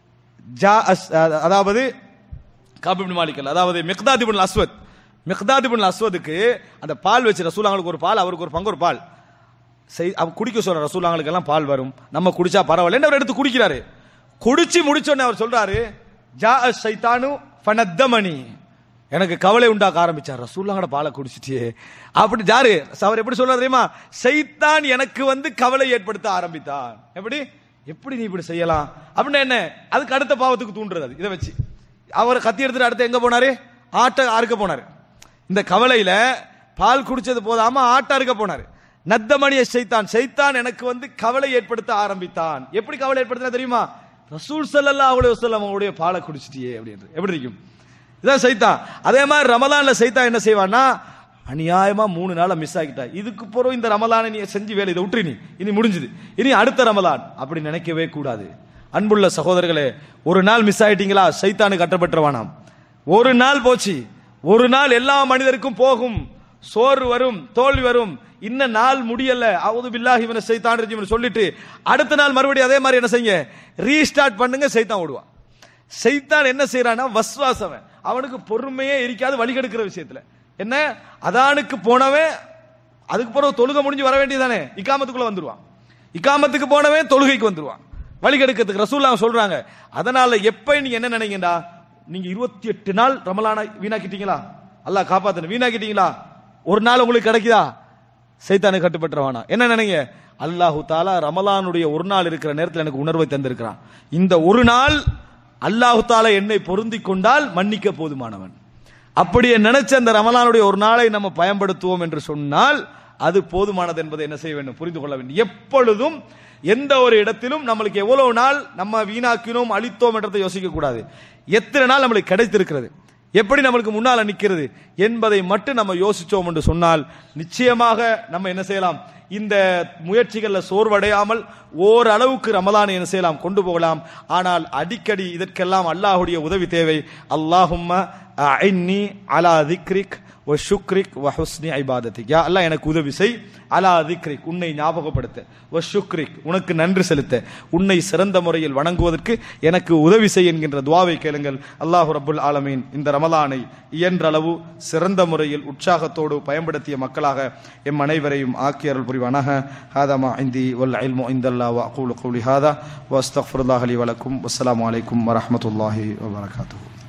ஜா அஸ்- அ- அதாவது காபிபின் மாலிக்கல் அதாவது மிக்தாதிபுன் அஸ்வத் மிக்தாதிபுன் அஸ்வதுக்கு அந்த பால் வச்சு ரசூலாங்களுக்கு ஒரு பால் அவருக்கு ஒரு பங்கு ஒரு பால் செய் அவ குடிக்க சொல்ற ரசூலாங்களுக்கு எல்லாம் பால் வரும் நம்ம குடிச்சா பரவாயில்ல அவர் எடுத்து குடிக்கிறாரு குடிச்சு முடிச்சோடனே அவர் சொல்றாரு ஜா சைத்தானு ஃபனத்தமணி எனக்கு கவலை உண்டாக்க ஆரம்பிச்சார் ரசூல்லாங்கட பாலை குடிச்சிட்டே அப்படி ஜாரு அவர் எப்படி சொல்றாரு தெரியுமா சைத்தான் எனக்கு வந்து கவலை ஏற்படுத்த ஆரம்பித்தான் எப்படி எப்படி நீ இப்படி செய்யலாம் அப்படின்னா என்ன அதுக்கு அடுத்த பாவத்துக்கு தூண்டுறது அது இதை வச்சு அவர் கத்தி எடுத்துட்டு அடுத்து எங்க போனாரு ஆட்டை அறுக்க போனாரு இந்த கவலையில பால் குடிச்சது போதாம ஆட்டை அறுக்க போனாரு நத்தமணிய சைத்தான் சைத்தான் எனக்கு வந்து கவலை ஏற்படுத்த ஆரம்பித்தான் எப்படி கவலை ஏற்படுத்தினா தெரியுமா ரசூல் ஸல்லல்லாஹு அலைஹி வஸல்லம் அவருடைய பாலை குடிச்சிட்டியே அப்படின்னு எப்படி இருக்கும் இதான் சைத்தான் அதே மாதிரி ரமலான்ல சைத்தான் என்ன செய்வான்னா அநியாயமா மூணு நாளா மிஸ் ஆகிட்டா இதுக்கு பிறகு இந்த ரமலானை நீ செஞ்சு வேலை இதை விட்டுரு நீ இனி முடிஞ்சுது இனி அடுத்த ரமலான் அப்படி நினைக்கவே கூடாது அன்புள்ள சகோதரர்களே ஒரு நாள் மிஸ் ஆயிட்டீங்களா சைத்தானு கட்டப்பட்டுருவானாம் ஒரு நாள் போச்சு ஒரு நாள் எல்லா மனிதருக்கும் போகும் சோறு வரும் தோல்வி வரும் இன்ன நாள் முடியல அவுது பில்லாஹி மின சைத்தான் ரஜீம்னு சொல்லிட்டு அடுத்த நாள் மறுபடியும் அதே மாதிரி என்ன செய்யுங்க ரீஸ்டார்ட் பண்ணுங்க சைத்தான் ஓடுவான் சைத்தான் என்ன செய்யறான்னா வஸ்வாசவன் அவனுக்கு பொறுமையே இருக்காது வழி கெடுக்கிற விஷயத்துல என்ன அதானுக்கு போனவன் அதுக்கு பிறகு தொழுகை முடிஞ்சு வர வேண்டியதானே இக்காமத்துக்குள்ள வந்துருவான் இக்காமத்துக்கு போனவன் தொழுகைக்கு வந்துருவான் வழி கெடுக்கிறதுக்கு ரசூல்லா சொல்றாங்க அதனால எப்ப நீங்க என்ன நினைங்கடா நீங்க இருபத்தி எட்டு நாள் ரமலான வீணாக்கிட்டீங்களா அல்லாஹ் காப்பாத்தணும் வீணாக்கிட்டீங்களா ஒரு நாள் உங்களுக்கு கிடைக்குதா சைத்தானை கட்டுப்பட்டுறவானா என்ன நினைங்க அல்லாஹு தாலா ரமலானுடைய ஒரு நாள் இருக்கிற நேரத்தில் எனக்கு உணர்வை தந்திருக்கிறான் இந்த ஒரு நாள் அல்லாஹு தாலா என்னை பொருந்தி கொண்டால் மன்னிக்க போதுமானவன் அப்படியே நினைச்ச அந்த ரமலானுடைய ஒரு நாளை நம்ம பயன்படுத்துவோம் என்று சொன்னால் அது போதுமானது என்பதை என்ன செய்ய வேண்டும் புரிந்து கொள்ள வேண்டும் எப்பொழுதும் எந்த ஒரு இடத்திலும் நம்மளுக்கு எவ்வளவு நாள் நம்ம வீணாக்கினோம் அழித்தோம் என்றதை யோசிக்க கூடாது எத்தனை நாள் நம்மளுக்கு கிடைத்திருக்கிறது எப்படி நம்மளுக்கு முன்னால நிக்கிறது என்பதை மட்டும் நம்ம யோசிச்சோம் என்று சொன்னால் நிச்சயமாக நம்ம என்ன செய்யலாம் இந்த முயற்சிகள்ல சோர்வடையாமல் ஓரளவுக்கு ரமலானை என்ன செய்யலாம் கொண்டு போகலாம் ஆனால் அடிக்கடி இதற்கெல்லாம் அல்லாஹ்வுடைய உதவி தேவை அல்லாஹும்ம அஇன்னி அலா திக்ரிக் வ ஷுக்ரிக் வ ஹுஸ்னி ஐபாதத்திக் யா அல்லாஹ் எனக்கு உதவி செய் அலா திக்ரிக் உன்னை ஞாபகப்படுத்த வ ஷுக்ரிக் உனக்கு நன்றி செலுத்த உன்னை சிறந்த முறையில் வணங்குவதற்கு எனக்கு உதவி செய் என்கின்ற துவாவை கேளுங்கள் அல்லாஹ் ரப்புல் ஆலமீன் இந்த ரமலானை இயன்ற அளவு சிறந்த முறையில் உற்சாகத்தோடு பயன்படுத்திய மக்களாக எம் அனைவரையும் ஆக்கி அருள் புரிவானாக ஹாதா மா இந்தி வல் இல்மு இந்தல்லா வ அகூலு கௌலி ஹாதா வ அஸ்தக்ஃபிருல்லாஹ் லி வலக்கும் வஸ்ஸலாமு அலைக்கும் வரஹ்மத்துல்லாஹி வ பரகாத்துஹு